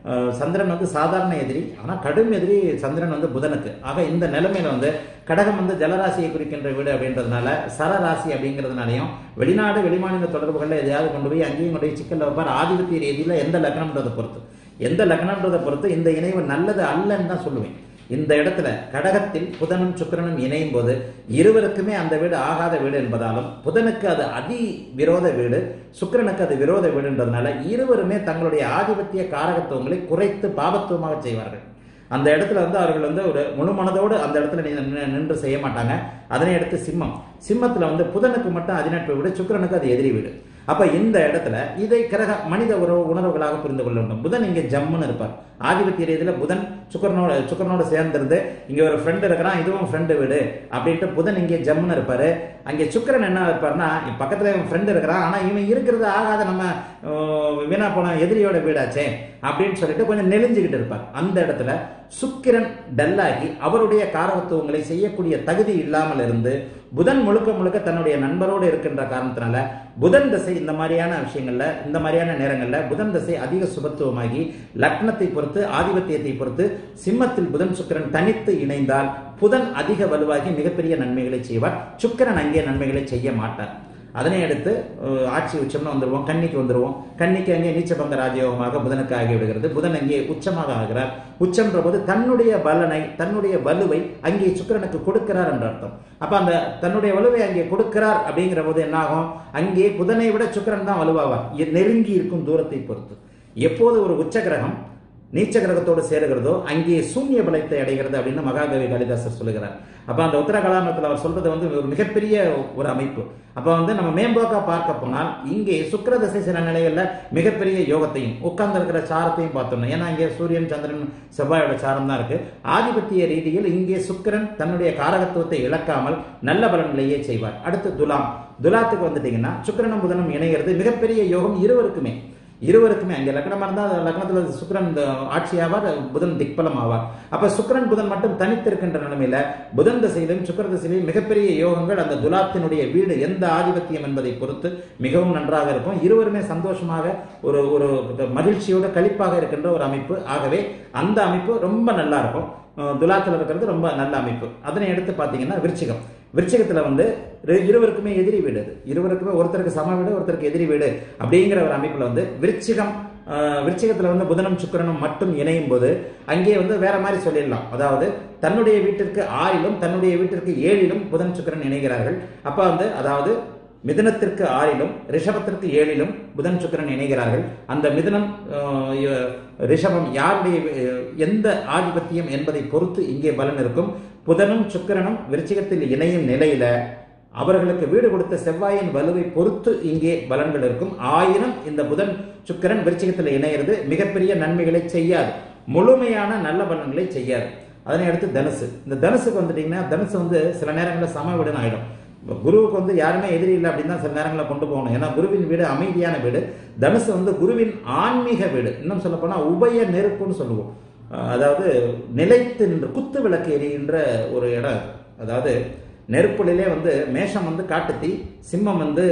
அஹ், சந்திரன் வந்து சாதாரண எதிரி ஆனால் கடும் எதிரி சந்திரன் வந்து புதனுக்கு ஆக இந்த நிலைமையில வந்து கடகம் வந்து ஜலராசியை குறிக்கின்ற வீடு அப்படின்றதுனால சரராசி அப்படிங்கிறதுனாலையும் வெளிநாடு வெளிமாநில தொடர்புகளில் எதையாவது கொண்டு போய் அங்கேயும் கொண்டு போய் சிக்கல் வைப்பார் ஆதிபத்திய ரீதியில் எந்த லக்னம்ன்றதை பொறுத்து எந்த லக்னம்ன்றதை பொறுத்து இந்த இணைவு நல்லது அல்லன்னு தான் சொல்லுவேன் இந்த இடத்துல கடகத்தில் புதனும் சுக்கிரனும் இணையும் போது இருவருக்குமே அந்த வீடு ஆகாத வீடு என்பதாலும் புதனுக்கு அது அதி விரோத வீடு சுக்கிரனுக்கு அது விரோத வீடுன்றதுனால இருவருமே தங்களுடைய ஆதிபத்திய காரகத்துவங்களை குறைத்து பாபத்துவமாக செய்வார்கள் அந்த இடத்துல வந்து அவர்கள் வந்து ஒரு முழு மனதோடு அந்த இடத்துல நின்னு- நின்னு- நின்று செய்ய மாட்டாங்க அதனை அடுத்து சிம்மம் சிம்மத்துல வந்து புதனுக்கு மட்டும் அதிநட்பு வீடு சுக்கிரனுக்கு அது எதிரி வீடு அப்ப இந்த இடத்துல இதை கிரக மனித உறவு உணர்வுகளாக புரிந்து கொள்ள வேண்டும் புதன் இங்க ஜம்முன்னு இருப்பார் ஆதிபத்திய ரீதியில புதன் சுக்கரனோட சுக்கரனோட சேர்ந்திருந்து இங்க ஒரு ஃப்ரெண்டு இருக்கிறான் இதுவும் ஃப்ரெண்டு வீடு அப்படின்ட்டு புதன் இங்கே ஜம்முன்னு இருப்பாரு அங்கே சுக்கிரன் என்ன இருப்பாருன்னா இவன் பக்கத்துல இவன் ஃப்ரெண்டு இருக்கிறான் ஆனா இவன் இருக்கிறது ஆகாத நம்ம ஆஹ், வீணா போன எதிரியோட வீடாச்சே அப்படின்னு சொல்லிட்டு கொஞ்சம் நெலிஞ்சுக்கிட்டு இருப்பார் அந்த இடத்துல சுக்கிரன் டல்லாகி அவருடைய காரகத்துவங்களை செய்யக்கூடிய தகுதி இல்லாமல் இருந்து புதன் முழுக்க முழுக்க தன்னுடைய நண்பரோடு இருக்கின்ற காரணத்தினால புதன் தசை இந்த மாதிரியான விஷயங்கள்ல இந்த மாதிரியான நேரங்கள்ல புதன் தசை அதிக சுபத்துவமாகி லக்னத்தை பொறுத்து ஆதிபத்தியத்தை பொறுத்து சிம்மத்தில் புதன் சுக்கிரன் தனித்து இணைந்தால் புதன் அதிக வலுவாகி மிகப்பெரிய நன்மைகளை செய்வார் சுக்கிரன் அங்கே நன்மைகளை செய்ய மாட்டார் அதனை அடுத்து அஹ், ஆட்சி உச்சம்னு வந்துருவோம் கன்னிக்கு வந்துருவோம் கன்னிக்கு அங்கே நீச்சபங்க ராஜயோகமாக புதனுக்கு ஆகிவிடுகிறது புதன் அங்கே உச்சமாக ஆகிறார் உச்சம்ன்ற போது தன்னுடைய பலனை தன்னுடைய வலுவை அங்கே சுக்கிரனுக்கு கொடுக்கிறார் என்ற அர்த்தம் அப்ப அந்த தன்னுடைய வலுவை அங்கே கொடுக்கிறார் அப்படிங்கிற போது என்னாகும் அங்கே புதனை விட சுக்கிரன் தான் வலுவாவார் இ- நெருங்கி இருக்கும் தூரத்தை பொறுத்து எப்போது ஒரு உச்ச கிரகம் நீச்ச கிரகத்தோடு சேருகிறதோ அங்கே சூன்ய பலத்தை அடைகிறது அப்படின்னு மகாகவி காளிதாசர் சொல்லுகிறார் அப்ப அந்த உத்தர கலாமத்தில் அவர் சொல்றது வந்து ஒரு மிகப்பெரிய ஒரு அமைப்பு அப்ப வந்து நம்ம மேம்போக்கா பார்க்க போனால் இங்கே சுக்கிர தசை சில நிலைகள்ல மிகப்பெரிய யோகத்தையும் உட்கார்ந்து இருக்கிற சாரத்தையும் பார்த்தோம் ஏன்னா இங்கே சூரியன் சந்திரன் செவ்வாயோட சாரம் தான் இருக்கு ஆதிபத்திய ரீதியில் இங்கே சுக்கிரன் தன்னுடைய காரகத்துவத்தை இழக்காமல் நல்ல பலன்களையே செய்வார் அடுத்து துலாம் துலாத்துக்கு வந்துட்டீங்கன்னா சுக்கிரனும் புதனும் இணைகிறது மிகப்பெரிய யோகம் இருவருக்குமே இருவருக்குமே அங்கே லக்னமா இருந்தால் அந்த லக்னத்துல சுக்கிரன் இந்த ஆட்சி ஆவார் புதன் திக்பலம் ஆவார் அப்ப சுக்கிரன் புதன் மட்டும் தனித்திருக்கின்ற நிலைமையில புதன் திசையிலும் சுக்கிர திசையிலும் மிகப்பெரிய யோகங்கள் அந்த துலாத்தினுடைய வீடு எந்த ஆதிபத்தியம் என்பதை பொறுத்து மிகவும் நன்றாக இருக்கும் இருவருமே சந்தோஷமாக ஒரு ஒரு மகிழ்ச்சியோட கழிப்பாக இருக்கின்ற ஒரு அமைப்பு ஆகவே அந்த அமைப்பு ரொம்ப நல்லா இருக்கும் அஹ் துலாத்துல இருக்கிறது ரொம்ப நல்ல அமைப்பு அதனை எடுத்து பார்த்தீங்கன்னா விருச்சிகம் விருச்சிகத்துல வந்து இரு- இருவருக்குமே எதிரி வீடு அது இருவருக்குமே ஒருத்தருக்கு சம வீடு ஒருத்தருக்கு எதிரி வீடு அப்படிங்கிற ஒரு அமைப்புல வந்து விருச்சிகம் அஹ், விருச்சிகத்துல வந்து புதனும் சுக்கிரனும் மட்டும் இணையும் போது அங்கே வந்து வேற மாதிரி சொல்லிடலாம் அதாவது தன்னுடைய வீட்டிற்கு ஆறிலும் தன்னுடைய வீட்டிற்கு ஏழிலும் புதன் சுக்கிரன் இணைகிறார்கள் அப்ப வந்து அதாவது மிதுனத்திற்கு ஆறிலும் ரிஷபத்திற்கு ஏழிலும் புதன் சுக்கிரன் இணைகிறார்கள் அந்த மிதுனம் அஹ், ய- ரிஷபம் யாருடைய அஹ், எந்த ஆதிபத்தியம் என்பதை பொறுத்து இங்கே பலன் இருக்கும் புதனும் சுக்கிரனும் விருச்சிகத்தில் இணையும் நிலையில அவர்களுக்கு வீடு கொடுத்த செவ்வாயின் வலுவை பொறுத்து இங்கே பலன்கள் இருக்கும் ஆயினும் இந்த புதன் சுக்கிரன் விருச்சிகத்தில் இணையிறது மிகப்பெரிய நன்மைகளை செய்யாது முழுமையான நல்ல பலன்களை செய்யாது அதனை அடுத்து தனுசு இந்த தனுசுக்கு வந்துட்டீங்கன்னா தனுசு வந்து சில நேரங்களில் சம வீடுன்னு ஆயிடும் இப்போ குருவுக்கு வந்து யாருமே எதிரி இல்லை அப்படின்னு தான் சில நேரங்களில் கொண்டு போகணும் ஏன்னா குருவின் வீடு அமைதியான வீடு தனுசு வந்து குருவின் ஆன்மீக வீடு இன்னும் சொல்ல போனால் உபய நெருப்புன்னு சொல்லுவோம் அஹ் அதாவது நிலைத்து நின்று குத்து விளக்கு எரிகின்ற ஒரு இடம் அது. அதாவது நெருப்புலிலே வந்து மேஷம் வந்து காட்டுத்தீ சிம்மம் வந்து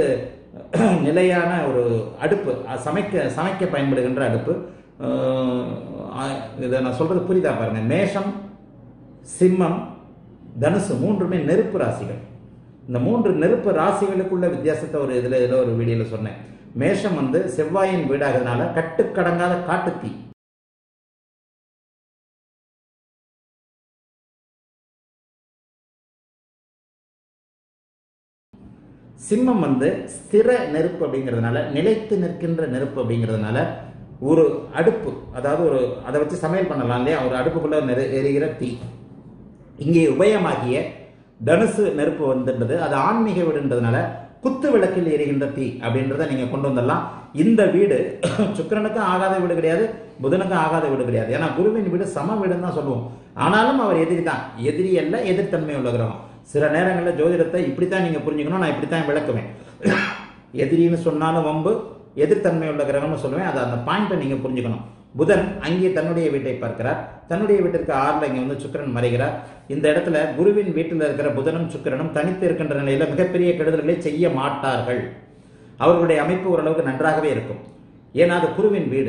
நிலையான ஒரு அடுப்பு அஹ் சமைக்க சமைக்க பயன்படுகின்ற அடுப்பு அஹ் இதை நான் சொல்றது புரியுதா பாருங்க மேஷம் சிம்மம் தனுசு மூன்றுமே நெருப்பு ராசிகள் இந்த மூன்று நெருப்பு ராசிகளுக்குள்ள வித்தியாசத்தை ஒரு இதுல ஏதோ ஒரு வீடியோல சொன்னேன் மேஷம் வந்து செவ்வாயின் வீடாகிறதுனால கட்டுக்கடங்காத காட்டுத்தீ சிம்மம் வந்து ஸ்திர நெருப்பு அப்படிங்கிறதுனால நிலைத்து நிற்கின்ற நெருப்பு அப்படிங்கிறதுனால ஒரு அடுப்பு அதாவது ஒரு அதை வச்சு சமையல் பண்ணலாம் இல்லையா ஒரு அடுப்புக்குள்ள நெரு எரிகிற தீ இங்கே உபயமாகிய தனுசு நெருப்பு வந்துன்றது அது ஆன்மீக வீடுன்றதுனால குத்து விளக்கில் எரிகின்ற தீ அப்படின்றத நீங்க கொண்டு வந்துடலாம் இந்த வீடு சுக்கிரனுக்கும் ஆகாத வீடு கிடையாது புதனுக்கும் ஆகாத வீடு கிடையாது ஏன்னா குருவின் வீடு சம வீடுன்னு தான் சொல்லுவோம் ஆனாலும் அவர் எதிரி தான் எதிரி அல்ல எதிர்த்தன்மை உள்ள கிரகம் சில நேரங்களில் ஜோதிடத்தை இப்படித்தான் நீங்க புரிஞ்சுக்கணும் நான் இப்படித்தான் விளக்குவேன் எதிரின்னு சொன்னாலும் வம்பு எதிர்த்தன்மை உள்ள கிரகம்னு சொல்லுவேன் அதை அந்த பாயிண்ட்டை நீங்க புரிஞ்சுக்கணும் புதன் அங்கே தன்னுடைய வீட்டை பார்க்கிறார் தன்னுடைய வீட்டிற்கு ஆறுல இங்க வந்து சுக்கிரன் மறைகிறார் இந்த இடத்துல குருவின் வீட்டில் இருக்கிற புதனும் சுக்கிரனும் தனித்து இருக்கின்ற நிலையில மிகப்பெரிய கெடுதல்களை செய்ய மாட்டார்கள் அவர்களுடைய அமைப்பு ஓரளவுக்கு நன்றாகவே இருக்கும் ஏன்னா அது குருவின் வீடு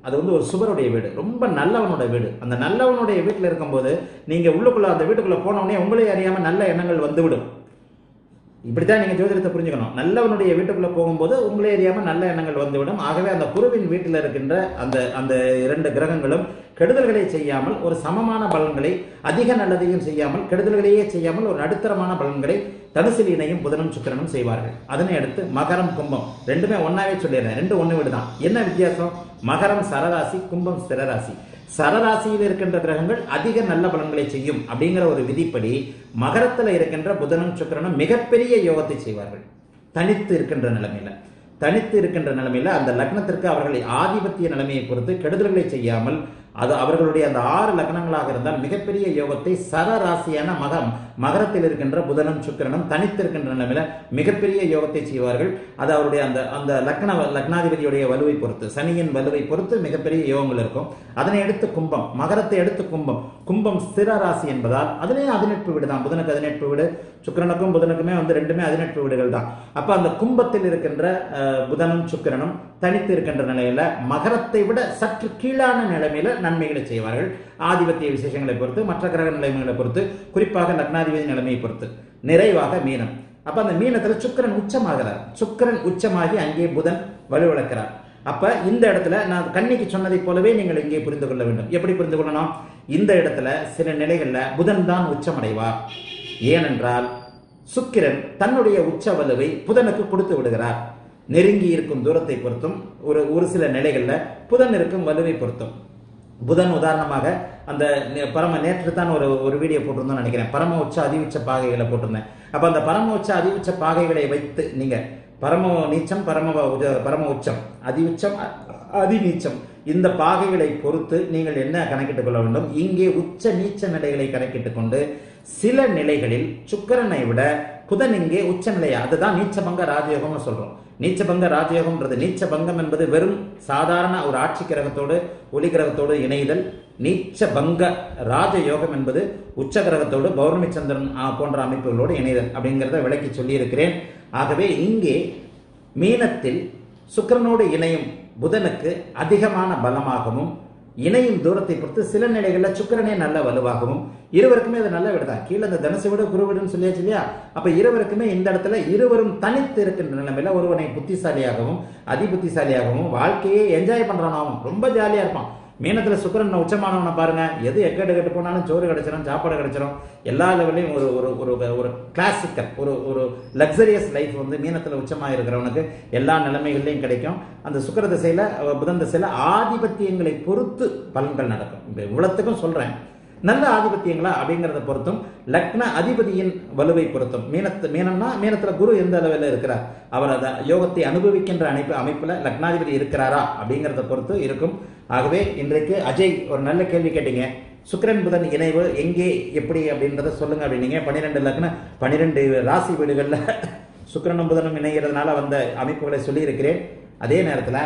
அது வந்து ஒரு சுவருடைய வீடு ரொம்ப நல்லவனோட வீடு அந்த நல்லவனுடைய வீட்டில் இருக்கும்போது நீங்க உள்ளுக்குள்ள அந்த வீட்டுக்குள்ள போன உடனே உங்களே அறியாம நல்ல எண்ணங்கள் வந்துவிடும் இப்படித்தான் நீங்க ஜோதிடத்தை புரிஞ்சுக்கணும் நல்லவனுடைய வீட்டுக்குள்ள போகும்போது உங்களே அறியாம நல்ல எண்ணங்கள் வந்துவிடும் ஆகவே அந்த குருவின் வீட்டில் இருக்கின்ற அந்த அந்த இரண்டு கிரகங்களும் கெடுதல்களை செய்யாமல் ஒரு சமமான பலன்களை அதிக நல்லதையும் செய்யாமல் கெடுதல்களையே செய்யாமல் ஒரு நடுத்தரமான பலன்களை தனுசில் இணையும் புதனும் சுக்கிரனும் செய்வார்கள் அதனை அடுத்து மகரம் கும்பம் ரெண்டுமே ஒன்னாவே சொல்லிடுறேன் ரெண்டு ஒண்ணு வீடு தான் என்ன வித்தியாசம் மகரம் சரராசி கும்பம் ஸ்திரராசி சரராசியில் இருக்கின்ற கிரகங்கள் அதிக நல்ல பலன்களை செய்யும் அப்படிங்கிற ஒரு விதிப்படி மகரத்தில் இருக்கின்ற புதனும் சுக்கிரனும் மிகப்பெரிய யோகத்தை செய்வார்கள் தனித்து இருக்கின்ற நிலைமையில தனித்து இருக்கின்ற நிலைமையில அந்த லக்னத்திற்கு அவர்களை ஆதிபத்திய நிலைமையை பொறுத்து கெடுதல்களை செய்யாமல் அது அவர்களுடைய அந்த ஆறு லக்னங்களாக இருந்தால் மிகப்பெரிய யோகத்தை சரராசியான மகம் மகரத்தில் இருக்கின்ற புதனும் சுக்கிரனும் தனித்து இருக்கின்ற நிலைமையில மிகப்பெரிய யோகத்தை செய்வார்கள் அது அவருடைய அந்த அந்த லக்ன லக்னாதிபதியுடைய வலுவை பொறுத்து சனியின் வலுவை பொறுத்து மிகப்பெரிய யோகங்கள் இருக்கும் அதனை எடுத்து கும்பம் மகரத்தை எடுத்து கும்பம் கும்பம் ஸ்திர ராசி என்பதால் அதுலேயும் அதிநட்பு வீடு தான் புதனுக்கு அதிநட்பு வீடு சுக்கிரனுக்கும் புதனுக்குமே வந்து ரெண்டுமே அதிநட்பு வீடுகள் தான் அப்ப அந்த கும்பத்தில் இருக்கின்ற அஹ், புதனும் சுக்கிரனும் தனித்து இருக்கின்ற நிலையில மகரத்தை விட சற்று கீழான நிலைமையில நன்மைகளை செய்வார்கள் ஆதிபத்திய விசேஷங்களை பொறுத்து மற்ற கிரக நிலைமைகளை பொறுத்து குறிப்பாக லக்னாதிபதி நிலைமையை பொறுத்து நிறைவாக மீனம் அப்ப அந்த மீனத்துல சுக்கிரன் உச்சமாகிறார் சுக்கிரன் உச்சமாகி அங்கே புதன் வலுவிழக்கிறார் அப்ப இந்த இடத்துல நான் கன்னிக்கு சொன்னதை போலவே நீங்கள் இங்கே புரிந்து கொள்ள வேண்டும் எப்படி புரிந்து கொள்ளணும் இந்த இடத்துல சில நிலைகள்ல புதன் தான் உச்சமடைவார் ஏனென்றால் சுக்கிரன் தன்னுடைய உச்ச வலுவை புதனுக்கு கொடுத்து விடுகிறார் நெருங்கி இருக்கும் தூரத்தை பொறுத்தும் ஒரு ஒரு சில நிலைகள்ல புதன் இருக்கும் வலுவை பொறுத்தும் புதன் உதாரணமாக அந்த நே- பரம நேற்று தான் ஒரு ஒரு வீடியோ போட்டிருந்தோம்னு நினைக்கிறேன் பரம உச்ச அதிஉச்ச பாகைகளை போட்டிருந்தேன் அப்ப அந்த பரம உச்ச அதிஉச்ச பாகைகளை வைத்து நீங்க பரம நீச்சம் பரம உஜ- பரம உச்சம் அதிஉச்சம் அ- அதிநீச்சம் இந்த பாகைகளை பொறுத்து நீங்கள் என்ன கணக்கிட்டுக் கொள்ள வேண்டும் இங்கே உச்ச நீச்ச நிலைகளை கணக்கிட்டுக் கொண்டு சில நிலைகளில் சுக்கிரனை விட புதன் இங்கே உச்ச நிலையா அதுதான் நீச்சபங்க ராஜயோகம்னு சொல்றோம் நீச்சபங்க ராஜயோகம்ன்றது நீச்சபங்கம் என்பது வெறும் சாதாரண ஒரு ஆட்சி கிரகத்தோடு ஒளி கிரகத்தோடு இணைதல் நீச்சபங்க ராஜயோகம் என்பது உச்ச கிரகத்தோடு பௌர்ணமி சந்திரன் ஆ, போன்ற அமைப்புகளோடு இணைதல் அப்படிங்கிறத விளக்கி சொல்லியிருக்கிறேன் ஆகவே இங்கே மீனத்தில் சுக்கிரனோடு இணையும் புதனுக்கு அதிகமான பலமாகவும் இணையும் தூரத்தை பொறுத்து சில நிலைகளில் சுக்கிரனே நல்ல வலுவாகவும் இருவருக்குமே அது நல்ல வீடு தான் கீழே இந்த தனுசு விட குரு வீடுன்னு சொல்லியாச்சு இல்லையா அப்ப இருவருக்குமே இந்த இடத்துல இருவரும் தனித்து இருக்கின்ற நிலைமையில ஒருவனை புத்திசாலியாகவும் அதிபுத்திசாலியாகவும் வாழ்க்கையை என்ஜாய் பண்றானாவும் ரொம்ப ஜாலியா இருப்பான் மீனத்துல சுக்கிரன் உச்சமானவனை பாருங்க எது எக்கெட்டு கெட்டு போனாலும் சோறு கிடைச்சிடும் சாப்பாடு கிடைச்சிடும் எல்லா லெவலையும் ஒரு ஒரு ஒரு ஒரு கிளாசிக்கல் ஒரு ஒரு லக்ஸரியஸ் லைஃப் வந்து மீனத்துல உச்சமாக இருக்கிறவனுக்கு எல்லா நிலைமைகள்லையும் கிடைக்கும் அந்த சுக்கிர திசையில அஹ், புதன் திசையில ஆதிபத்தியங்களை பொறுத்து பலன்கள் நடக்கும் இப்ப இவ்வளத்துக்கும் சொல்றேன் நல்ல ஆதிபத்தியங்களா அப்படிங்கிறத பொறுத்தும் லக்ன அதிபதியின் வலுவை பொறுத்தும் மீனத்து மீனம்னா மீனத்துல குரு எந்த அளவில் இருக்கிறார் அவர் அதை யோகத்தை அனுபவிக்கின்ற அமைப்பு அமைப்புல லக்னாதிபதி இருக்கிறாரா அப்படிங்கிறத பொறுத்து இருக்கும் ஆகவே இன்றைக்கு அஜய் ஒரு நல்ல கேள்வி கேட்டீங்க சுக்கிரன் புதன் இணைவு எங்கே எப்படி அப்படின்றத சொல்லுங்க அப்படின்னீங்க பன்னிரெண்டு லக்ன பன்னிரெண்டு ராசி வீடுகள்ல சுக்கிரனும் புதனும் இணைகிறதுனால வந்த அமைப்புகளை சொல்லியிருக்கிறேன் அதே நேரத்துல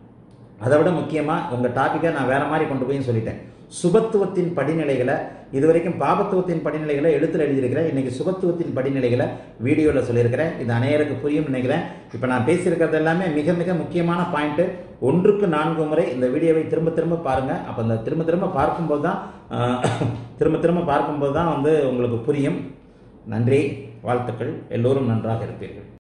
அதை விட முக்கியமாக உங்கள் டாப்பிக்கை நான் வேற மாதிரி கொண்டு போய் சொல்லிட்டேன் சுபத்துவத்தின் படிநிலைகளை இதுவரைக்கும் பாபத்துவத்தின் படிநிலைகளை எழுத்துல எழுதியிருக்கிறேன் இன்னைக்கு சுபத்துவத்தின் படிநிலைகளை வீடியோவில் சொல்லியிருக்கிறேன் இது அநேகருக்கு புரியும் நினைக்கிறேன் இப்போ நான் பேசியிருக்கிறது எல்லாமே மிக மிக முக்கியமான பாயிண்ட் ஒன்றுக்கு நான்கு முறை இந்த வீடியோவை திரும்ப திரும்ப பாருங்க அப்போ அந்த திரும்ப திரும்ப பார்க்கும்போது தான் ஆஹ், திரும்ப திரும்ப பார்க்கும்போது தான் வந்து உங்களுக்கு புரியும் நன்றி வாழ்த்துக்கள் எல்லோரும் நன்றாக இருப்பீர்கள்